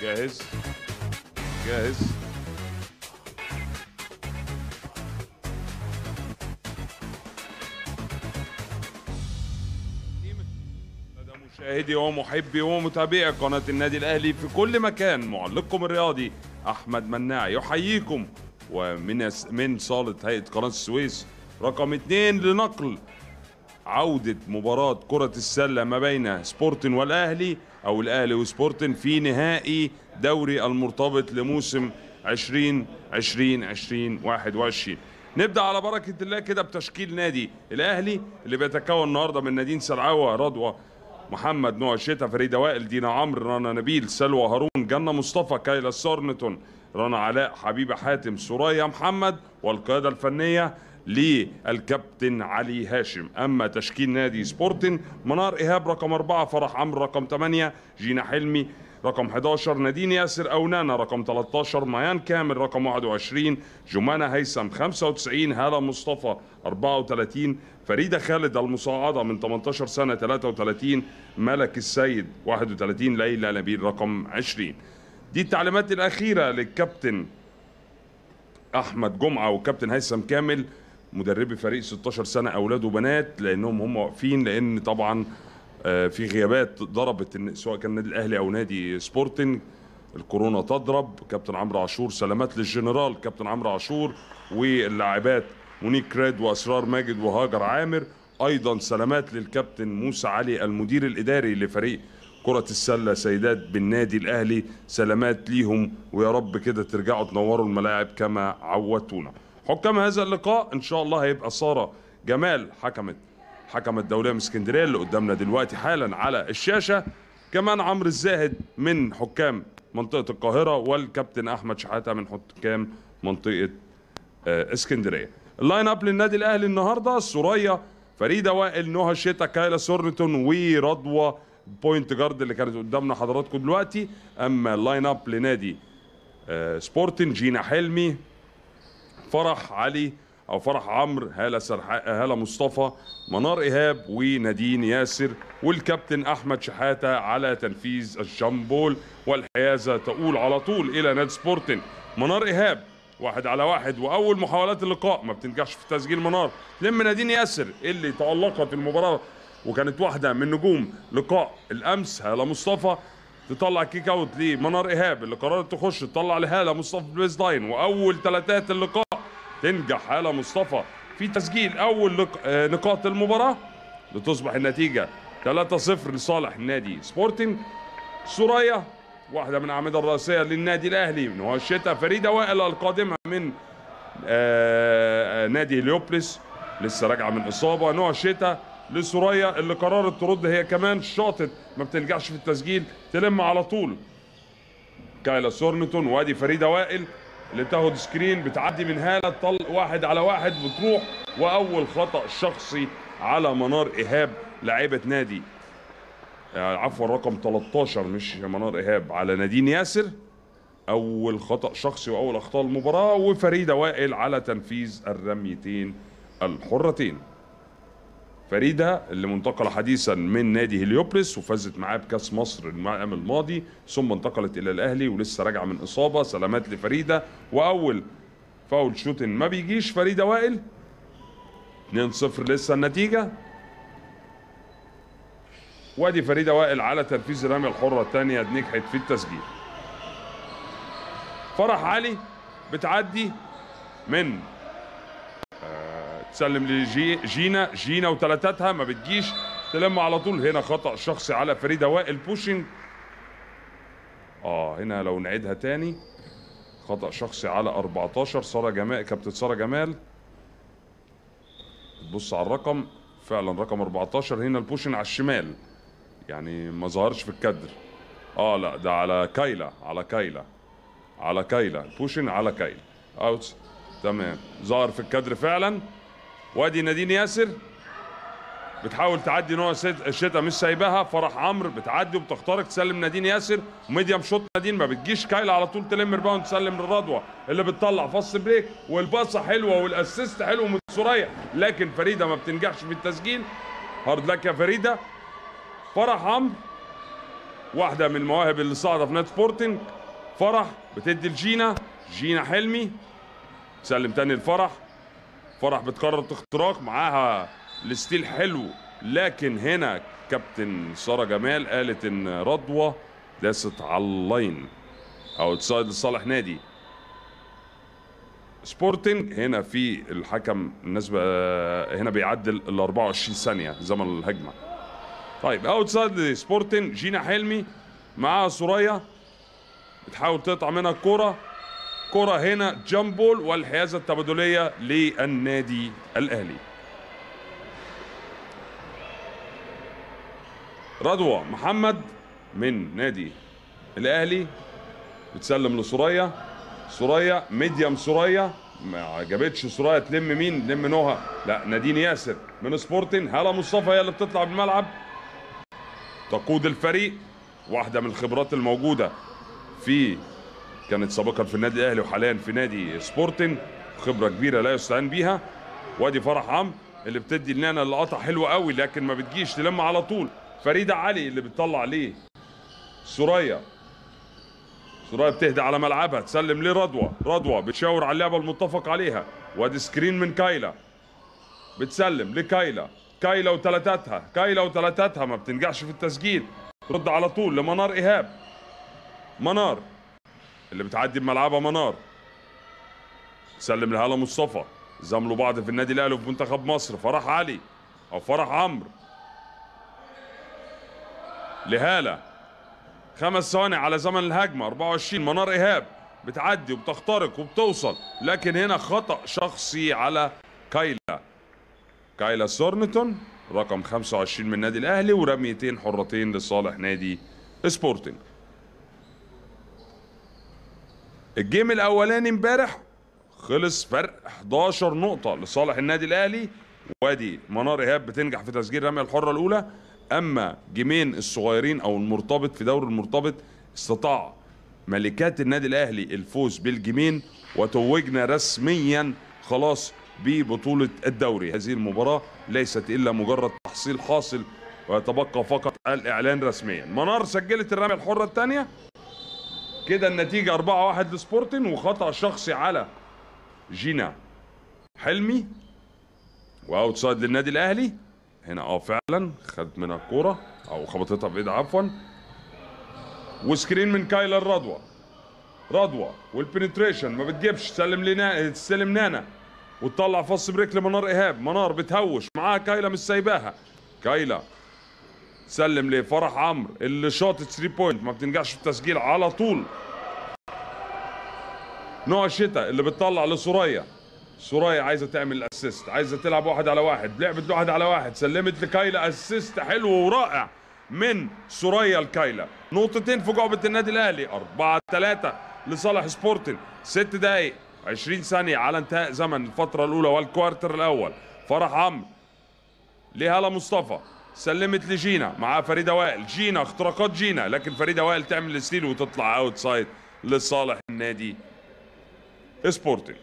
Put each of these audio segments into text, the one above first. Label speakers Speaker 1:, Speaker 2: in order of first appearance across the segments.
Speaker 1: جاهز جاهز لدى مشاهدي ومحبي ومتابعي قناة النادي الأهلي في كل مكان معلقكم الرياضي أحمد مناع يحييكم ومن من صالة هيئة قناة السويس رقم اثنين لنقل عودة مباراة كرة السلة ما بين سبورتن والأهلي أو الأهلي وسبورتن في نهائي دوري المرتبط لموسم 20 20 20 21 نبدأ على بركة الله كده بتشكيل نادي الأهلي اللي بيتكون النهارده من نادين سرعاوة رضوى محمد نوع الشتا فريدة وائل دينا عمرو رنا نبيل سلوى هارون جنة مصطفى كايلا سورنتون رنا علاء حبيبة حاتم سوريا محمد والقيادة الفنية للكابتن علي هاشم اما تشكيل نادي سبورتن منار ايهاب رقم أربعة فرح عمرو رقم 8 جينا حلمي رقم 11 نادين ياسر او نانا رقم 13 ميان كامل رقم 21 جمانة هيثم 95 هالة مصطفى 34 فريدة خالد المصاعدة من 18 سنة 33 ملك السيد 31 ليلى نبيل رقم 20 دي التعليمات الأخيرة للكابتن احمد جمعه والكابتن هيثم كامل مدربي فريق 16 سنه اولاد وبنات لانهم هم واقفين لان طبعا آه، في غيابات ضربت إن- سواء كان النادي الاهلي او نادي سبورتنج الكورونا تضرب كابتن عمرو عاشور سلامات للجنرال كابتن عمرو عاشور واللاعبات مونيك كريد واسرار ماجد وهاجر عامر ايضا سلامات للكابتن موسى علي المدير الاداري لفريق كرة السلة سيدات بالنادي الأهلي سلامات ليهم ويا رب كده ترجعوا تنوروا الملاعب كما عودتونا حكام هذا اللقاء إن شاء الله هيبقى سارة جمال حكمت حكم الدولية من اسكندرية اللي قدامنا دلوقتي حالا على الشاشة كمان عمرو الزاهد من حكام منطقة القاهرة والكابتن أحمد شحاتة من حكام منطقة آه، اسكندريه اللاين اب للنادي الاهلي النهارده سوريا فريده وائل نهى شتا كايلا سورنتون ورضوى بوينت جارد اللي كانت قدامنا حضراتكم دلوقتي اما اللاين اب لنادي آه، سبورتن جينا حلمي فرح علي او فرح عمرو هاله سرح... هاله مصطفى منار ايهاب ونادين ياسر والكابتن احمد شحاته على تنفيذ الجامبول والحيازه تقول على طول الى نادي سبورتن منار ايهاب واحد على واحد واول محاولات اللقاء ما بتنجحش في تسجيل منار لم نادين ياسر اللي تالقت المباراه وكانت واحده من نجوم لقاء الامس هاله مصطفى تطلع كيك اوت لمنار ايهاب اللي قررت تخش تطلع لهاله مصطفى بليز لاين واول ثلاثات اللقاء تنجح هاله مصطفى في تسجيل اول لق... آه، نقاط المباراه لتصبح النتيجه 3-0 لصالح النادي سبورتنج سوريا واحده من الاعمده الرئيسيه للنادي الاهلي من هو الشتاء فريده وائل القادمه من آه، آه، نادي هليوبلس لسه راجعه من اصابه نوع الشتاء لسوريا اللي قررت ترد هي كمان شاطت ما بتلجأش في التسجيل تلم على طول كايلا سورنتون وادي فريده وائل اللي بتاخد سكرين بتعدي من هاله طل واحد على واحد بتروح واول خطا شخصي على منار ايهاب لاعيبه نادي آه، عفوا رقم 13 مش منار ايهاب على نادين ياسر اول خطا شخصي واول اخطاء المباراه وفريده وائل على تنفيذ الرميتين الحرتين فريدة اللي منتقلة حديثا من نادي هليوبلس وفازت معاه بكاس مصر العام الماضي ثم انتقلت إلى الأهلي ولسه راجعة من إصابة سلامات لفريدة وأول فاول شوتن ما بيجيش فريدة وائل 2-0 لسه النتيجة وادي فريدة وائل على تنفيذ الرمية الحرة الثانية نجحت في التسجيل فرح علي بتعدي من تسلم لجي جينا جينا وثلاثتها ما بتجيش تلم على طول هنا خطأ شخصي على فريدة وائل بوشنج اه هنا لو نعيدها تاني خطأ شخصي على 14 سارة جمال كابتن سارة جمال تبص على الرقم فعلا رقم 14 هنا البوشن على الشمال يعني ما ظهرش في الكادر اه لا ده على كايلا على كايلا على كايلا البوشن على كايلا اوت تمام ظهر في الكادر فعلا وادي نادين ياسر بتحاول تعدي نوع سيد- الشتا مش سايباها فرح عمرو بتعدي وبتخترق تسلم نادين ياسر وميديم شوت نادين ما بتجيش كايلا على طول تلم ريباوند تسلم للرضوى اللي بتطلع فص بريك والباصه حلوه والاسيست حلو من سوريا لكن فريده ما بتنجحش في التسجيل هارد لك يا فريده فرح عمرو واحده من المواهب اللي صاعده في نادي سبورتنج فرح بتدي لجينا جينا حلمي تسلم تاني لفرح فرح بتقرر تختراق معاها الستيل حلو لكن هنا كابتن ساره جمال قالت ان رضوى داست على اللاين او تسايد لصالح نادي سبورتنج هنا في الحكم الناس بقى- هنا بيعدل ال 24 ثانيه زمن الهجمه طيب اوتسايد سبورتنج جينا حلمي معاها سوريا بتحاول تقطع منها الكرة كرة هنا جامبول والحيازة التبادلية للنادي الأهلي رضوى محمد من نادي الأهلي بتسلم لسوريا سوريا ميديم سوريا ما عجبتش سوريا تلم مين تلم نوها لا نادين ياسر من سبورتن هلا مصطفى هي اللي بتطلع بالملعب تقود الفريق واحدة من الخبرات الموجودة في كانت سابقا في النادي الاهلي وحاليا في نادي سبورتنج خبره كبيره لا يستعان بيها وادي فرح عم اللي بتدي لنا اللقطه حلوه قوي لكن ما بتجيش تلم على طول فريده علي اللي بتطلع ليه سوريا سوريا بتهدى على ملعبها تسلم لرضوى رضوى بتشاور على اللعبه المتفق عليها وادي سكرين من كايلا بتسلم لكايلا كايلا وثلاثاتها كايلا وثلاثاتها ما بتنجحش في التسجيل رد على طول لمنار ايهاب منار اللي بتعدي بملعبها منار سلم لهلا مصطفى زملوا بعض في النادي الاهلي وفي منتخب مصر فرح علي او فرح عمرو لهالة خمس ثواني على زمن الهجمة 24 منار إيهاب بتعدي وبتخترق وبتوصل لكن هنا خطأ شخصي على كايلا كايلا سورنتون رقم 25 من النادي الأهلي ورميتين حرتين لصالح نادي سبورتنج الجيم الاولاني امبارح خلص فرق 11 نقطة لصالح النادي الاهلي وادي منار ايهاب بتنجح في تسجيل رمية الحرة الاولى اما جيمين الصغيرين او المرتبط في دور المرتبط استطاع ملكات النادي الاهلي الفوز بالجيمين وتوجنا رسميا خلاص ببطولة الدوري هذه المباراة ليست الا مجرد تحصيل حاصل ويتبقى فقط الاعلان رسميا منار سجلت الرمية الحرة الثانية كده النتيجة 4-1 لسبورتن وخطأ شخصي على جينا حلمي واوتسايد للنادي الاهلي هنا اه فعلا خدت منها الكورة او خبطتها في ايدها عفوا وسكرين من كايلا الرضوى رضوى والبنتريشن ما بتجيبش تسلم لنا تستلم نانا وتطلع فص بريك لمنار ايهاب منار بتهوش معاها كايلا مش سايباها كايلا سلم لفرح عمرو اللي شاطت 3 بوينت ما بتنجحش في التسجيل على طول نوع الشتاء اللي بتطلع لسوريا سوريا عايزه تعمل اسيست عايزه تلعب واحد على واحد لعبت واحد على واحد سلمت لكايلا اسيست حلو ورائع من سوريا لكايلا نقطتين في جعبة النادي الاهلي 4 3 لصالح سبورتن 6 دقايق 20 ثانية على انتهاء زمن الفترة الأولى والكوارتر الأول فرح عمرو لهلا مصطفى سلمت لجينا معاه فريدة وائل جينا اختراقات جينا لكن فريدة وائل تعمل الستيل وتطلع اوت سايد لصالح النادي سبورتنج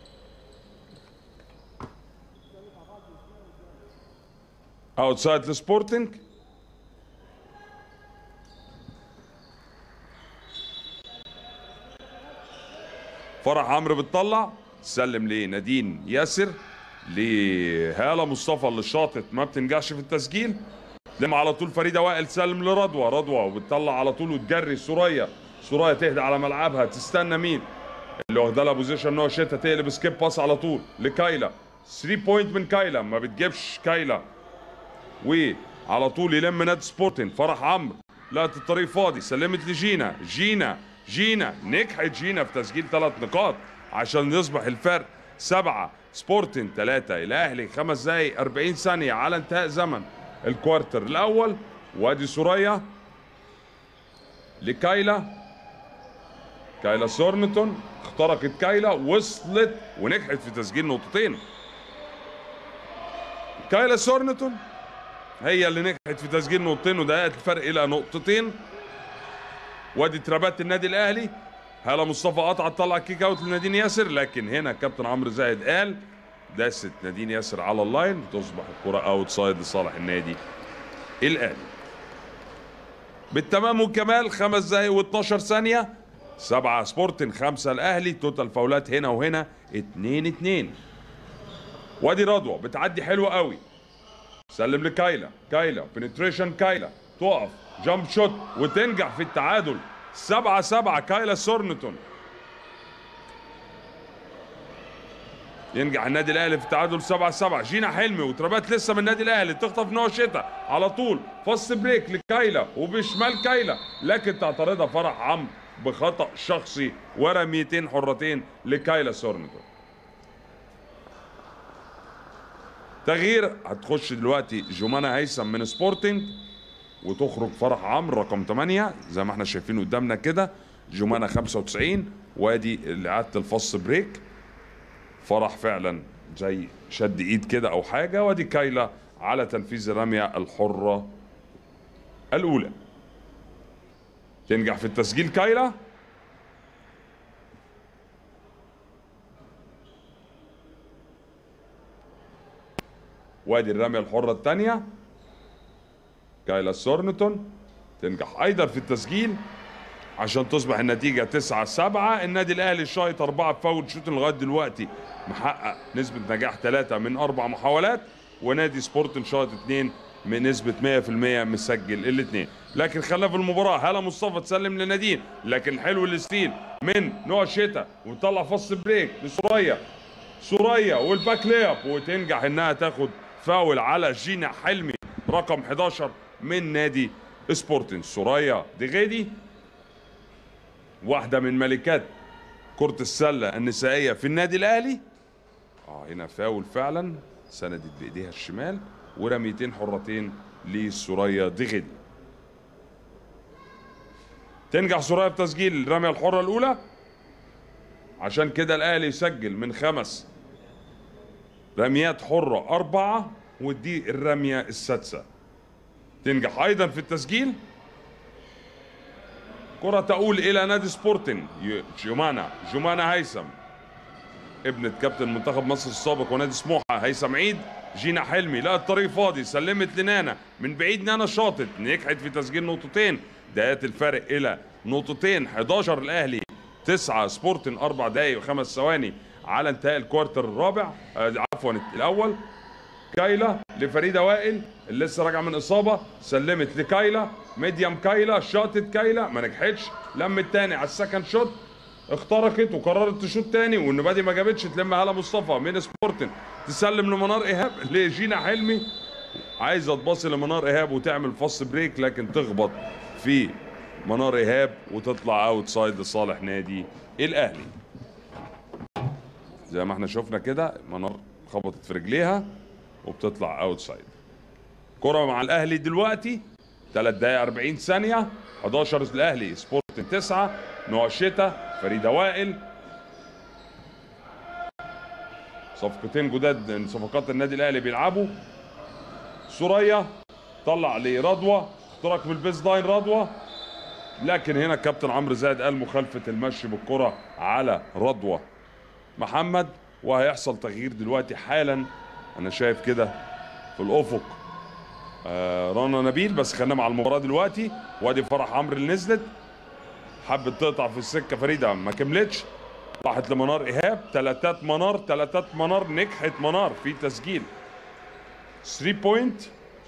Speaker 1: اوت سايد لسبورتنج فرح عمرو بتطلع تسلم لنادين ياسر لهالة مصطفى اللي شاطت ما بتنجحش في التسجيل لما على طول فريده وائل تسلم لرضوى رضوى وبتطلع على طول وتجري سوريا سوريا تهدى على ملعبها تستنى مين اللي واخده لها بوزيشن ان هو شتا تقلب سكيب باس على طول لكايلا 3 بوينت من كايلا ما بتجيبش كايلا وعلى طول يلم نادي سبورتنج فرح عمرو لقت الطريق فاضي سلمت لجينا جينا جينا نجحت جينا في تسجيل ثلاث نقاط عشان يصبح الفرق سبعة سبورتنج ثلاثة الأهلي خمس دقايق 40 ثانية على انتهاء زمن الكوارتر الأول وادي سوريا لكايلا كايلا سورنتون اخترقت كايلا وصلت ونجحت في تسجيل نقطتين كايلا سورنتون هي اللي نجحت في تسجيل نقطتين ودققت الفرق الى نقطتين وادي ترابات النادي الاهلي هلا مصطفى قطع طلع كيك اوت لنادين ياسر لكن هنا كابتن عمرو زاهد قال داست نادين ياسر على اللاين تصبح الكره اوت سايد لصالح النادي الاهلي بالتمام والكمال خمس دقايق و12 ثانيه سبعة سبورتن خمسة الأهلي توتال فاولات هنا وهنا اتنين اتنين وادي رضوى بتعدي حلوة قوي سلم لكايلا كايلا بنتريشن كايلا تقف جامب شوت وتنجح في التعادل سبعة سبعة كايلا سورنتون ينجح النادي الاهلي في التعادل 7 7 جينا حلمي وتربات لسه من النادي الاهلي تخطف نوع شتاء على طول فص بريك لكايلا وبشمال كايلا لكن تعترضها فرح عمرو بخطا شخصي ورميتين حرتين لكايلا سورنتون تغيير هتخش دلوقتي جمانة هيثم من سبورتنج وتخرج فرح عمرو رقم 8 زي ما احنا شايفين قدامنا كده جمانة 95 وادي اعاده الفص بريك فرح فعلا زي شد ايد كده او حاجه وادي كايلا على تنفيذ الرميه الحره الاولى تنجح في التسجيل كايلا وادي الرميه الحره الثانيه كايلا سورنتون تنجح ايضا في التسجيل عشان تصبح النتيجة 9 7 النادي الأهلي شايط أربعة فاول شوت لغاية دلوقتي محقق نسبة نجاح ثلاثة من أربع محاولات ونادي سبورتن شايط اثنين من نسبة 100% مسجل الاثنين لكن خلى في المباراة هلا مصطفى تسلم لنادين لكن حلو الستيل من نوع شتا وطلع فص بريك لسوريا سوريا والباك لياب وتنجح انها تاخد فاول على جينا حلمي رقم 11 من نادي سبورتن سوريا دغيدي واحدة من ملكات كرة السلة النسائية في النادي الأهلي اه هنا فاول فعلا سندت بإيديها الشمال ورميتين حرتين لسوريا دغدي تنجح سوريا بتسجيل الرمية الحرة الأولى عشان كده الأهلي يسجل من خمس رميات حرة أربعة ودي الرمية السادسة تنجح أيضا في التسجيل كرة تؤول إلى نادي سبورتنج جمانة جمانة هيثم ابنة كابتن منتخب مصر السابق ونادي سموحة هيثم عيد جينا حلمي لا الطريق فاضي سلمت لنانا من بعيد نانا شاطت نجحت في تسجيل نقطتين دقات الفارق إلى نقطتين 11 الأهلي 9 سبورتن أربع دقايق وخمس ثواني على انتهاء الكوارتر الرابع عفوا الأول كايلا لفريده وائل اللي لسه راجعه من اصابه سلمت لكايلا ميديم كايلا شاطت كايلا ما نجحتش لم التاني على السكند شوت اخترقت وقررت تشوط تاني والنبادي ما جابتش تلم هلا مصطفى من سبورتن تسلم لمنار ايهاب لجينا حلمي عايزه تباصي لمنار ايهاب وتعمل فص بريك لكن تخبط في منار ايهاب وتطلع اوت سايد لصالح نادي الاهلي زي ما احنا شفنا كده منار خبطت في رجليها وبتطلع اوت سايد كرة مع الاهلي دلوقتي 3 دقايق 40 ثانية 11 الاهلي سبورت 9 نوع شتا فريدة وائل صفقتين جداد من صفقات النادي الاهلي بيلعبوا سوريا طلع لرضوى اخترق من البيز لاين رضوى لكن هنا الكابتن عمرو زايد قال مخالفة المشي بالكرة على رضوى محمد وهيحصل تغيير دلوقتي حالا انا شايف كده في الافق آه رنا نبيل بس خلينا مع المباراه دلوقتي وادي فرح عمرو اللي نزلت حبت تقطع في السكه فريده ما كملتش راحت لمنار ايهاب ثلاثات منار ثلاثات منار نجحت منار في تسجيل 3 بوينت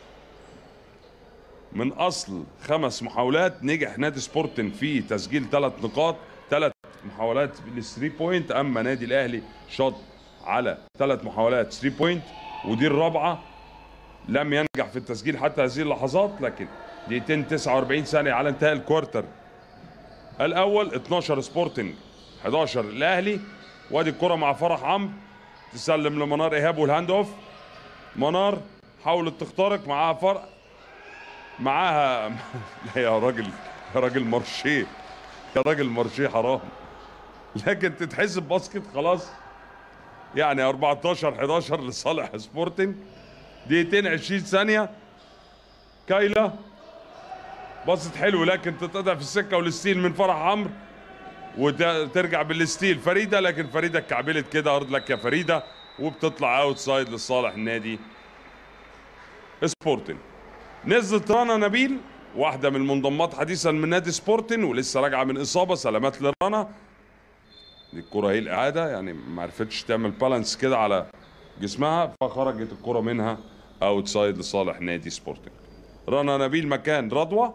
Speaker 1: من اصل خمس محاولات نجح نادي سبورتن في تسجيل ثلاث نقاط ثلاث محاولات للثري بوينت اما نادي الاهلي شاط على ثلاث محاولات 3 بوينت ودي الرابعه لم ينجح في التسجيل حتى هذه اللحظات لكن دقيقتين 49 ثانيه على انتهاء الكوارتر الاول 12 سبورتنج 11 الاهلي وادي الكره مع فرح عمرو تسلم لمنار ايهاب والهاند اوف منار حاولت تخترق معاها فرق معاها لا يا راجل يا راجل مارشيه يا راجل مارشيه حرام لكن تتحسب باسكت خلاص يعني 14 11 لصالح سبورتنج دقيقتين 20 ثانية كايلا باصت حلو لكن تتقطع في السكة والستيل من فرح عمرو وترجع بالستيل فريدة لكن فريدة اتكعبلت كده ارض لك يا فريدة وبتطلع اوت سايد لصالح النادي سبورتنج نزلت رنا نبيل واحده من المنضمات حديثا من نادي سبورتن ولسه راجعه من اصابه سلامات لرنا دي الكره هي الاعاده يعني ما عرفتش تعمل بالانس كده على جسمها فخرجت الكره منها اوتسايد لصالح نادي سبورتنج رنا نبيل مكان رضوى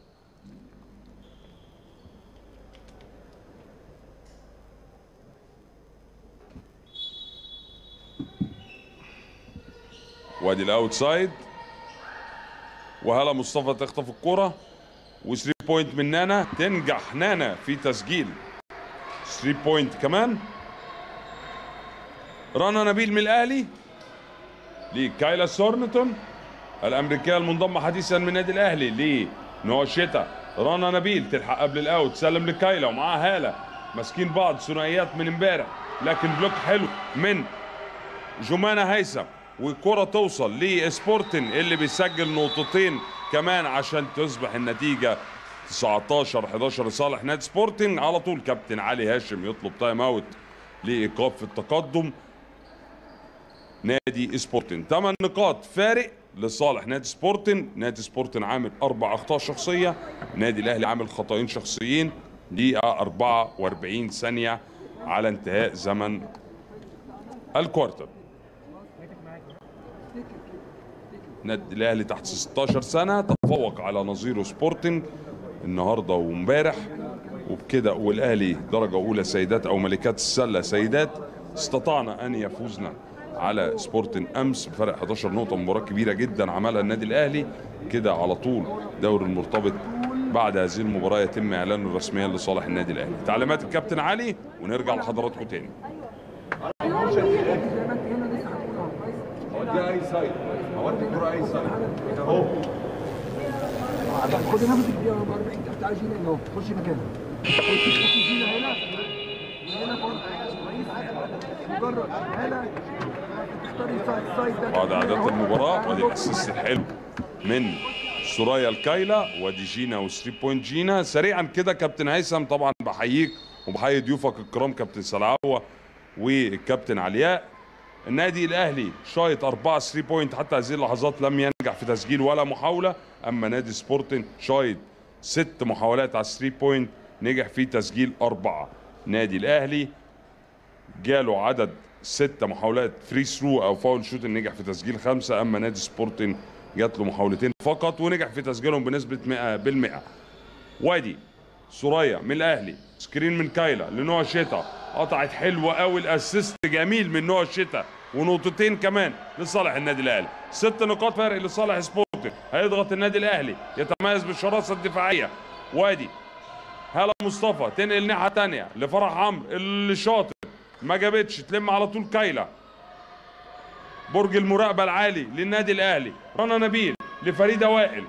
Speaker 1: وادي الاوتسايد وهلا مصطفى تخطف الكرة و3 بوينت من نانا تنجح نانا في تسجيل 3 بوينت كمان رنا نبيل من الاهلي لكايلا سورنتون الامريكيه المنضمه حديثا من النادي الاهلي لنوع شتا رنا نبيل تلحق قبل الاوت تسلم لكايلا ومعاها هاله ماسكين بعض ثنائيات من امبارح لكن بلوك حلو من جمانة هيثم والكرة توصل لسبورتن اللي بيسجل نقطتين كمان عشان تصبح النتيجة 19 11 لصالح نادي سبورتنج على طول كابتن علي هاشم يطلب تايم اوت لايقاف التقدم نادي سبورتن 8 نقاط فارق لصالح نادي سبورتن نادي سبورتن عامل اربع اخطاء شخصيه نادي الاهلي عامل خطأين شخصيين دقيقه 44 ثانيه على انتهاء زمن الكوارتر نادي الاهلي تحت 16 سنه تفوق على نظيره سبورتنج النهارده وامبارح وبكده والاهلي درجه اولى سيدات او ملكات السله سيدات استطعنا ان يفوزنا على سبورتن امس بفرق 11 نقطه مباراه كبيره جدا عملها النادي الاهلي كده على طول دوري المرتبط بعد هذه المباراه يتم اعلانه رسميا لصالح النادي الاهلي تعليمات الكابتن علي ونرجع لحضراتكم تاني
Speaker 2: اوديها اي سايد اودي الكره اي سايد اهو
Speaker 3: خد نفسك دقيقة 44 تحت تعالى جينا هنا اهو خش مكانك خش جينا هنا هنا برضه كويس مجرد هنا تختاري السايد السايد ده
Speaker 1: بعد اعداد المباراه وادي الاسيست الحلو من سوريا الكايلا وادي جينا و3 بوينت جينا سريعا كده كابتن هيثم طبعا بحييك وبحيي ضيوفك الكرام كابتن سلعوه والكابتن علياء النادي الاهلي شايط 4 3 بوينت حتى هذه اللحظات لم ينجح في تسجيل ولا محاوله اما نادي سبورتن شايط ست محاولات على 3 بوينت نجح في تسجيل اربعه نادي الاهلي جاله عدد ست محاولات فري ثرو او فاول شوت نجح في تسجيل خمسه اما نادي سبورتنج جات له محاولتين فقط ونجح في تسجيلهم بنسبه 100% وادي سوريا من الاهلي سكرين من كايلا لنوع شتا قطعت حلوه قوي الاسيست جميل من نوع شتا ونقطتين كمان لصالح النادي الاهلي ست نقاط فرق لصالح سبورتنج هيضغط النادي الاهلي يتميز بالشراسه الدفاعيه وادي هلا مصطفى تنقل الناحيه تانية لفرح عمرو اللي شاطر ما جابتش تلم على طول كايلا برج المراقبه العالي للنادي الاهلي رنا نبيل لفريده وائل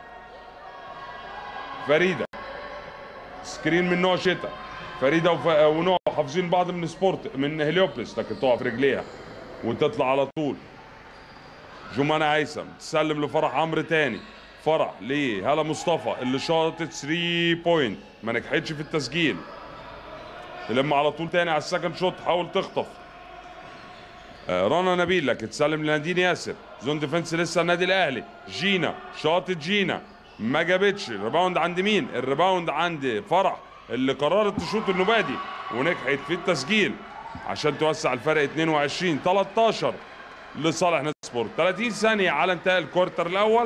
Speaker 1: فريده سكرين من نوع شتا فريده وف... ونوع حافظين بعض من سبورت من هليوبلس لكن تقع في رجليها وتطلع على طول جمانة هيثم تسلم لفرح عمرو تاني فرح ليه هلا مصطفى اللي شاطت 3 بوينت ما نجحتش في التسجيل تلم على طول تاني على السكند شوت تحاول تخطف آه، رنا نبيل لكن تسلم لنادين ياسر زون ديفنس لسه النادي الاهلي جينا شاطت جينا ما جابتش الريباوند عند مين الريباوند عند فرح اللي قررت تشوط النبادي ونجحت في التسجيل عشان توسع الفرق 22 13 لصالح نادي سبورت 30 ثانيه على انتهاء الكوارتر الاول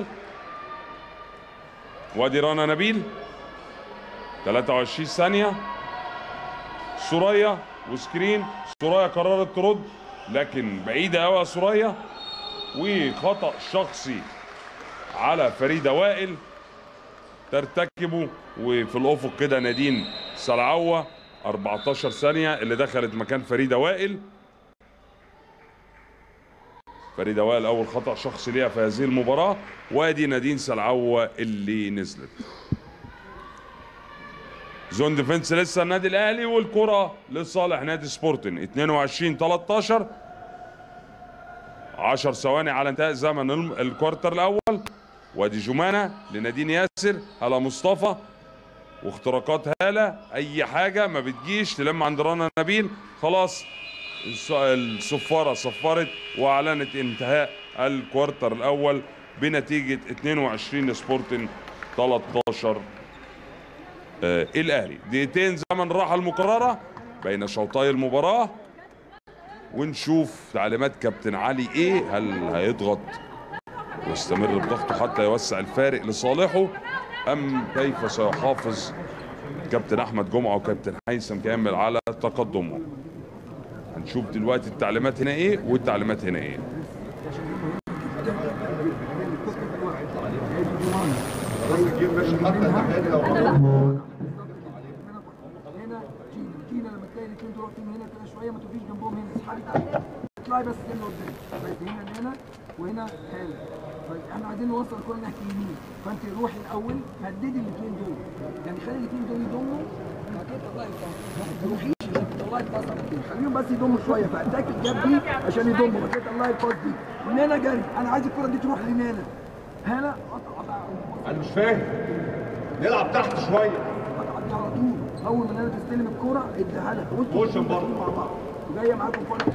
Speaker 1: وادي رنا نبيل 23 ثانيه سوريا وسكرين سوريا قررت ترد لكن بعيده قوي يا سوريا وخطا شخصي على فريده وائل ترتكبه وفي الافق كده نادين سلعوه 14 ثانيه اللي دخلت مكان فريده وائل فريده وائل اول خطا شخصي ليها في هذه المباراه وادي نادين سلعوه اللي نزلت زون ديفنس لسه النادي الاهلي والكره لصالح نادي سبورتن 22 13 10 ثواني على انتهاء زمن الم- الكوارتر الاول وادي جمانه لنادين ياسر هلا مصطفى واختراقات هاله اي حاجه ما بتجيش تلم عند رنا نبيل خلاص الص- الصفاره صفرت واعلنت انتهاء الكوارتر الاول بنتيجه 22 لسبورتن 13 آه الاهلي دقيقتين زمن الراحه المقرره بين شوطي المباراه ونشوف تعليمات كابتن علي ايه هل هيضغط ويستمر بضغطه حتى يوسع الفارق لصالحه ام كيف سيحافظ كابتن احمد جمعه وكابتن هيثم كامل على تقدمه هنشوف دلوقتي التعليمات هنا ايه والتعليمات هنا ايه
Speaker 3: هنا جينا جينا لما تلاقي الاثنين دول واقفين هنا كده شويه ما تقفيش جنبهم هنا اسحبي تحت اطلعي بس سنه قدام طيب هنا هنا وهنا هنا طيب احنا عايزين نوصل الكوره ناحيه اليمين فانت روحي الاول هددي الاثنين دول يعني خلي الاثنين دول يضموا بعد كده طلعي الباص ما تروحيش عشان تطلعي الباص على طول خليهم بس يضموا شويه فاتاك الجاب دي عشان يضموا بعد كده طلعي الباص دي نانا جري انا عايز الكوره دي تروح لنانا هنا قطع بقى
Speaker 2: انا مش فاهم نلعب تحت شويه
Speaker 3: قطع دي على طول اول ما نانا تستلم الكوره اديها لها وانتوا
Speaker 2: موشن برضه.
Speaker 3: مع بعض جايه معاكم فرق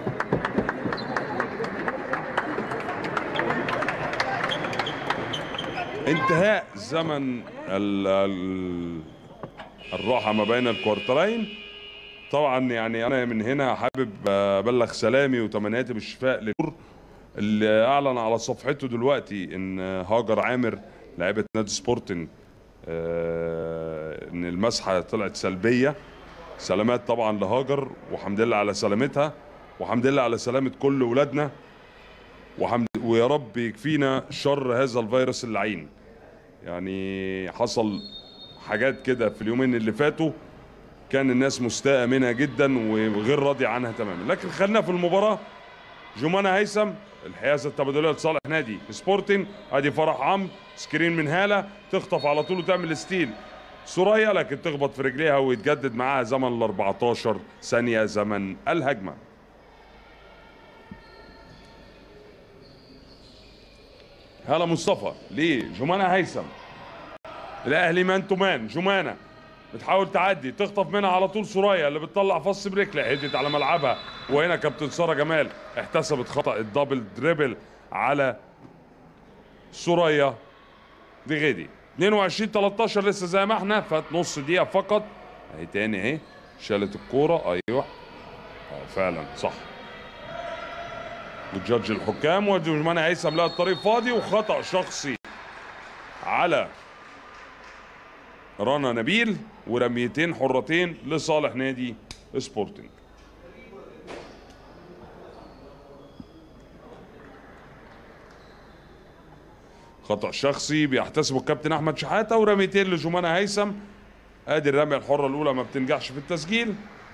Speaker 1: انتهاء زمن ال ال الراحة ما بين الكوارترين طبعا يعني انا من هنا حابب ابلغ سلامي وتمنياتي بالشفاء لنور اللي اعلن على صفحته دلوقتي ان هاجر عامر لاعبة نادي سبورتنج آه، ان المسحة طلعت سلبية سلامات طبعا لهاجر وحمد لله على سلامتها وحمد لله على سلامة كل ولادنا وحمد ويا رب يكفينا شر هذا الفيروس اللعين يعني حصل حاجات كده في اليومين اللي فاتوا كان الناس مستاءة منها جدا وغير راضية عنها تماما لكن خلينا في المباراة جمانة هيثم الحيازة التبادلية لصالح نادي سبورتنج ادي فرح عمرو سكرين من هالة تخطف على طول وتعمل ستيل سوريا لكن تخبط في رجليها ويتجدد معاها زمن ال 14 ثانية زمن الهجمة هلا مصطفى ليه جمانة هيثم الاهلي مان تو مان جمانة بتحاول تعدي تخطف منها على طول سوريا اللي بتطلع فص برجلها هدت على ملعبها وهنا كابتن ساره جمال احتسبت خطا الدبل دريبل على سوريا دي غدي 22 13 لسه زي ما احنا فات نص دقيقه فقط اهي تاني اهي شالت الكوره ايوه اه فعلا صح وجادج الحكام وجمانة هيثم لها الطريق فاضي وخطا شخصي على رنا نبيل ورميتين حرتين لصالح نادي سبورتنج خطأ شخصي بيحتسبه الكابتن احمد شحاته ورميتين لجمانة هيثم ادي الرميه الحره الاولى ما بتنجحش في التسجيل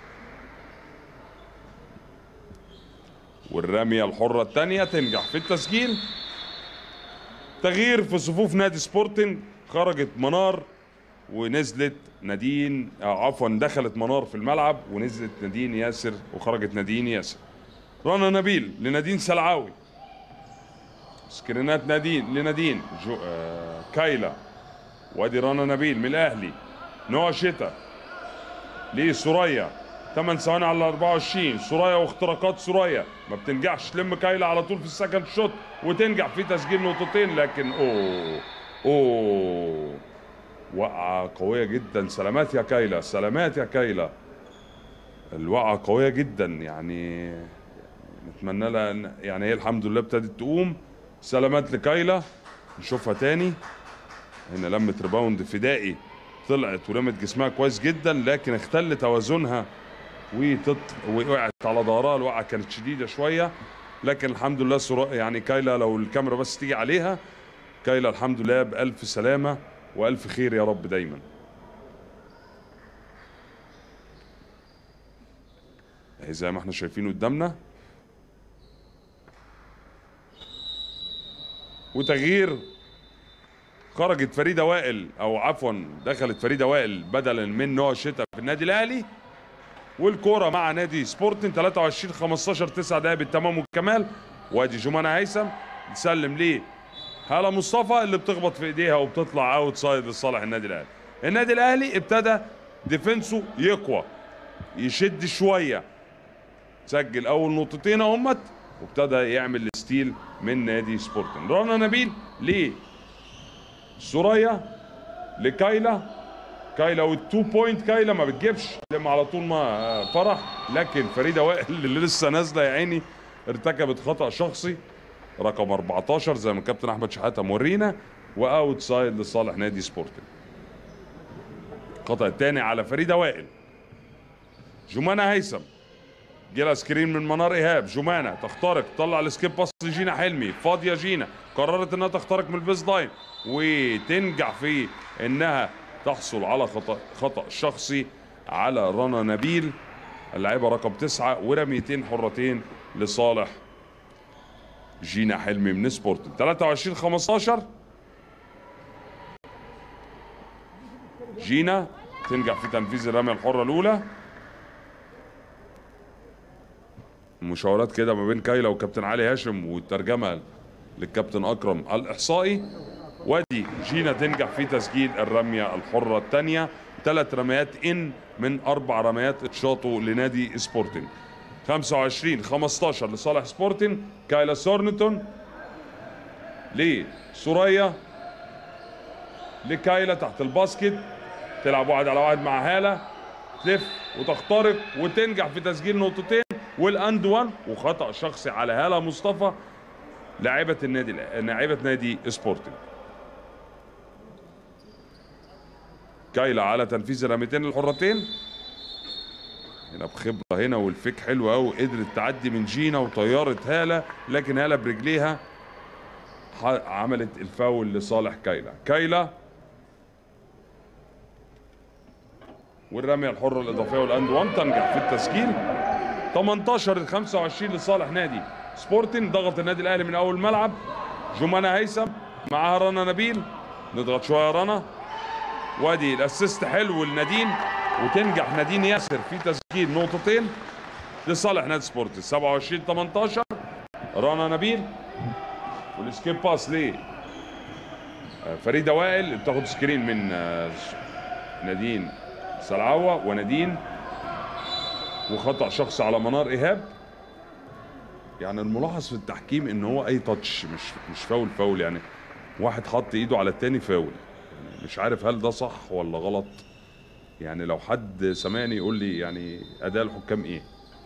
Speaker 1: والرميه الحره الثانيه تنجح في التسجيل تغيير في صفوف نادي سبورتنج خرجت منار ونزلت نادين آه، عفوا دخلت منار في الملعب ونزلت نادين ياسر وخرجت نادين ياسر رنا نبيل لنادين سلعاوي سكرينات نادين لنادين جو آه كايلا وادي رنا نبيل من الاهلي نوع شتا لسوريا 8 ثواني على 24 سوريا واختراقات سوريا ما بتنجحش تلم كايلا على طول في السكند شوت وتنجح في تسجيل نقطتين لكن اوه اوه وقعة قوية جدا سلامات يا كايلا سلامات يا كايلا الوقعة قوية جدا يعني نتمنى لها إن- يعني هي الحمد لله ابتدت تقوم سلامات لكايلا نشوفها تاني هنا لمت ريباوند فدائي طلعت ورمت جسمها كويس جدا لكن اختل توازنها وتط... وقعت على ظهرها الوقعه كانت شديده شويه لكن الحمد لله سرا... يعني كايلا لو الكاميرا بس تيجي عليها كايلا الحمد لله بألف سلامة وألف خير يا رب دايما اهي زي ما احنا شايفين قدامنا وتغيير خرجت فريده وائل او عفوا دخلت فريده وائل بدلا من نوع شتاء في النادي الاهلي والكوره مع نادي سبورتن 23 15 9 دقائق بالتمام والكمال وادي جمانة هيثم تسلم ليه هلا مصطفى اللي بتخبط في ايديها وبتطلع اوت سايد لصالح النادي الاهلي النادي الاهلي ابتدى ديفنسه يقوى يشد شويه سجل اول نقطتين اهمت وابتدى يعمل ستيل من نادي سبورتنج رنا نبيل ليه سوريا لكايلا كايلا والتو بوينت كايلا ما بتجيبش لما على طول ما فرح لكن فريده وائل اللي لسه نازله يا عيني ارتكبت خطا شخصي رقم 14 زي ما الكابتن احمد شحاته مورينا واوت سايد لصالح نادي سبورتنج الخطا الثاني على فريده وائل جمانة هيثم جيلها سكرين من منار ايهاب جمانة تخترق تطلع السكيب باس لجينا حلمي فاضيه جينا قررت انها تخترق من البيز لاين وتنجح في انها تحصل على خطا خطا شخصي على رنا نبيل اللاعبه رقم تسعة ورميتين حرتين لصالح جينا حلمي من سبورتنج 23 15 جينا تنجح في تنفيذ الرميه الحره الاولى مشاورات كده ما بين كايلا وكابتن علي هاشم والترجمه للكابتن اكرم الاحصائي وادي جينا تنجح في تسجيل الرميه الحره الثانيه ثلاث رميات ان من اربع رميات اتشاطوا لنادي سبورتنج 25 15 لصالح سبورتنج كايلا سورنتون لسوريا لكايلا تحت الباسكت تلعب واحد على واحد مع هاله تلف وتخترق وتنجح في تسجيل نقطتين والاند وان وخطا شخصي على هاله مصطفى لاعبه النادي لاعبه نادي سبورتنج كايلا على تنفيذ الرميتين الحرتين هنا بخبره هنا والفيك حلو قوي قدرت تعدي من جينا وطيرت هاله لكن هاله برجليها ح- عملت الفاول لصالح كايلا كايلا والرميه الحره الاضافيه والاند وان تنجح في التسجيل 18 ل 25 لصالح نادي سبورتنج ضغط النادي الاهلي من اول الملعب جمانة هيثم معاها رنا نبيل نضغط شويه يا رنا وادي الاسيست حلو لنادين وتنجح نادين ياسر في تسجيل نقطتين لصالح نادي سبورتنج 27 18 رنا نبيل والسكيب باس ل آه، فريده وائل اللي بتاخد سكرين من آه، نادين سلعوه ونادين وخطا شخصي على منار ايهاب يعني الملاحظ في التحكيم ان هو اي تاتش مش مش فاول فاول يعني واحد حط ايده على التاني فاول يعني مش عارف هل ده صح ولا غلط يعني لو حد سمعني يقول لي يعني اداء الحكام ايه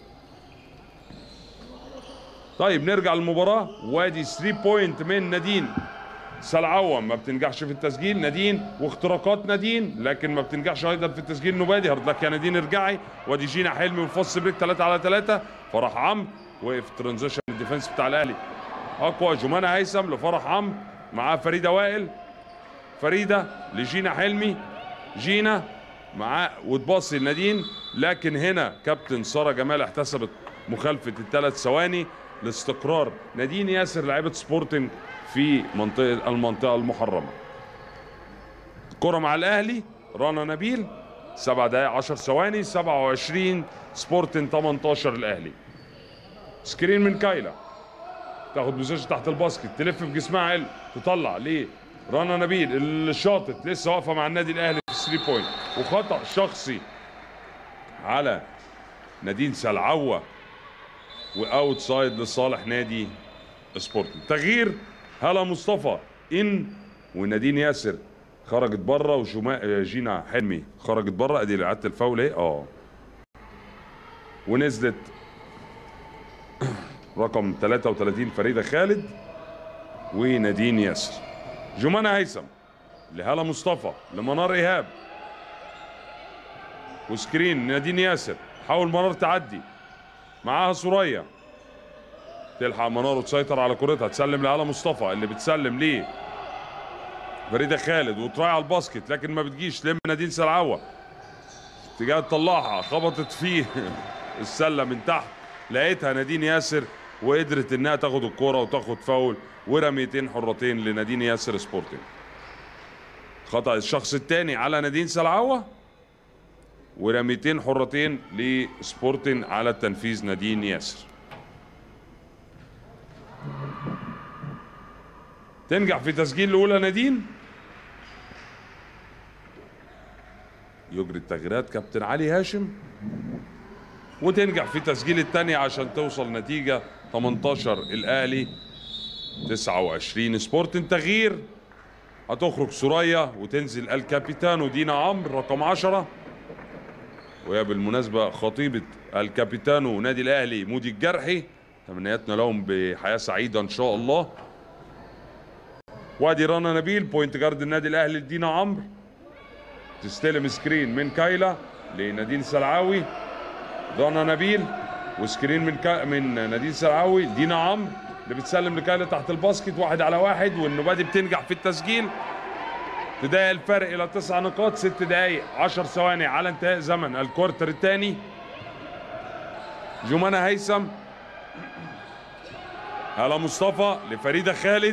Speaker 1: طيب نرجع للمباراه وادي 3 بوينت من نادين سلعوة ما بتنجحش في التسجيل نادين واختراقات نادين لكن ما بتنجحش ايضا في التسجيل نبادي هارد لك يا نادين ارجعي وادي جينا حلمي وفص بريك 3 على 3 فرح عمرو وقف ترانزيشن الديفنس بتاع الاهلي اقوى جمانة هيثم لفرح عمرو معاه فريده وائل فريده لجينا حلمي جينا معاه وتباصي لنادين لكن هنا كابتن ساره جمال احتسبت مخالفه الثلاث ثواني لاستقرار نادين ياسر لاعيبه سبورتنج في منطقه المنطقه المحرمه كرة مع الاهلي رنا نبيل سبع دقائق 10 ثواني 27 سبورتن 18 الاهلي سكرين من كايلا تاخد بوزيشن تحت الباسكت تلف بجسمها عل تطلع ليه رنا نبيل الشاطط لسه واقفه مع النادي الاهلي في 3 بوينت وخطا شخصي على نادين سلعوه واوت سايد لصالح نادي سبورتنج تغيير هلا مصطفى ان ونادين ياسر خرجت بره وجما جينا حلمي خرجت بره ادي اعاده الفاول اهي اه ونزلت رقم 33 فريده خالد ونادين ياسر جمانة هيثم لهلا مصطفى لمنار ايهاب وسكرين نادين ياسر حاول منار تعدي معاها سوريا تلحق منار وتسيطر على كرتها تسلم لهلا مصطفى اللي بتسلم ليه فريده خالد وتراعي على الباسكت لكن ما بتجيش لم نادين سلعوه اتجاه تطلعها خبطت فيه السله من تحت لقيتها نادين ياسر وقدرت انها تاخد الكرة وتاخد فاول ورميتين حرتين لنادين ياسر سبورتنج خطأ الشخص الثاني على نادين سلعوه ورميتين حرتين لسبورتنج على التنفيذ نادين ياسر تنجح في تسجيل الاولى نادين يجري التغييرات كابتن علي هاشم وتنجح في تسجيل الثانية عشان توصل نتيجة 18 الأهلي 29 سبورتنج تغيير هتخرج سوريا وتنزل الكابيتانو دينا عمرو رقم 10 وهي بالمناسبة خطيبة الكابيتانو نادي الأهلي مودي الجرحي تمنياتنا لهم بحياة سعيدة إن شاء الله وادي رنا نبيل بوينت جارد النادي الأهلي دينا عمرو تستلم سكرين من كايلا لنادين سلعاوي رنا نبيل وسكرين من كا... من نادين سلعاوي دينا عمرو اللي بتسلم لكايلا تحت الباسكت واحد على واحد والنبادي بتنجح في التسجيل تضايق الفرق الى تسع نقاط ست دقايق عشر ثواني على انتهاء زمن الكوارتر الثاني جمانة هيثم هلا مصطفى لفريدة خالد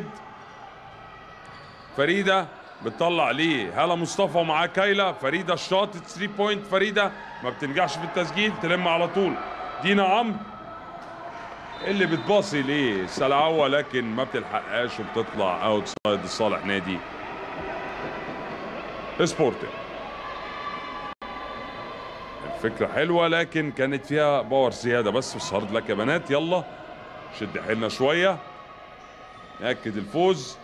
Speaker 1: فريدة بتطلع ليه هلا مصطفى ومعاه كايلا فريدة الشاط 3 بوينت فريدة ما بتنجحش في التسجيل تلم على طول دينا عمرو اللي بتباصي ليه سلعوة لكن ما بتلحقهاش وبتطلع اوت سايد لصالح نادي سبورتنج الفكرة حلوة لكن كانت فيها باور زيادة بس بس هارد لك يا بنات يلا شد حيلنا شوية نأكد الفوز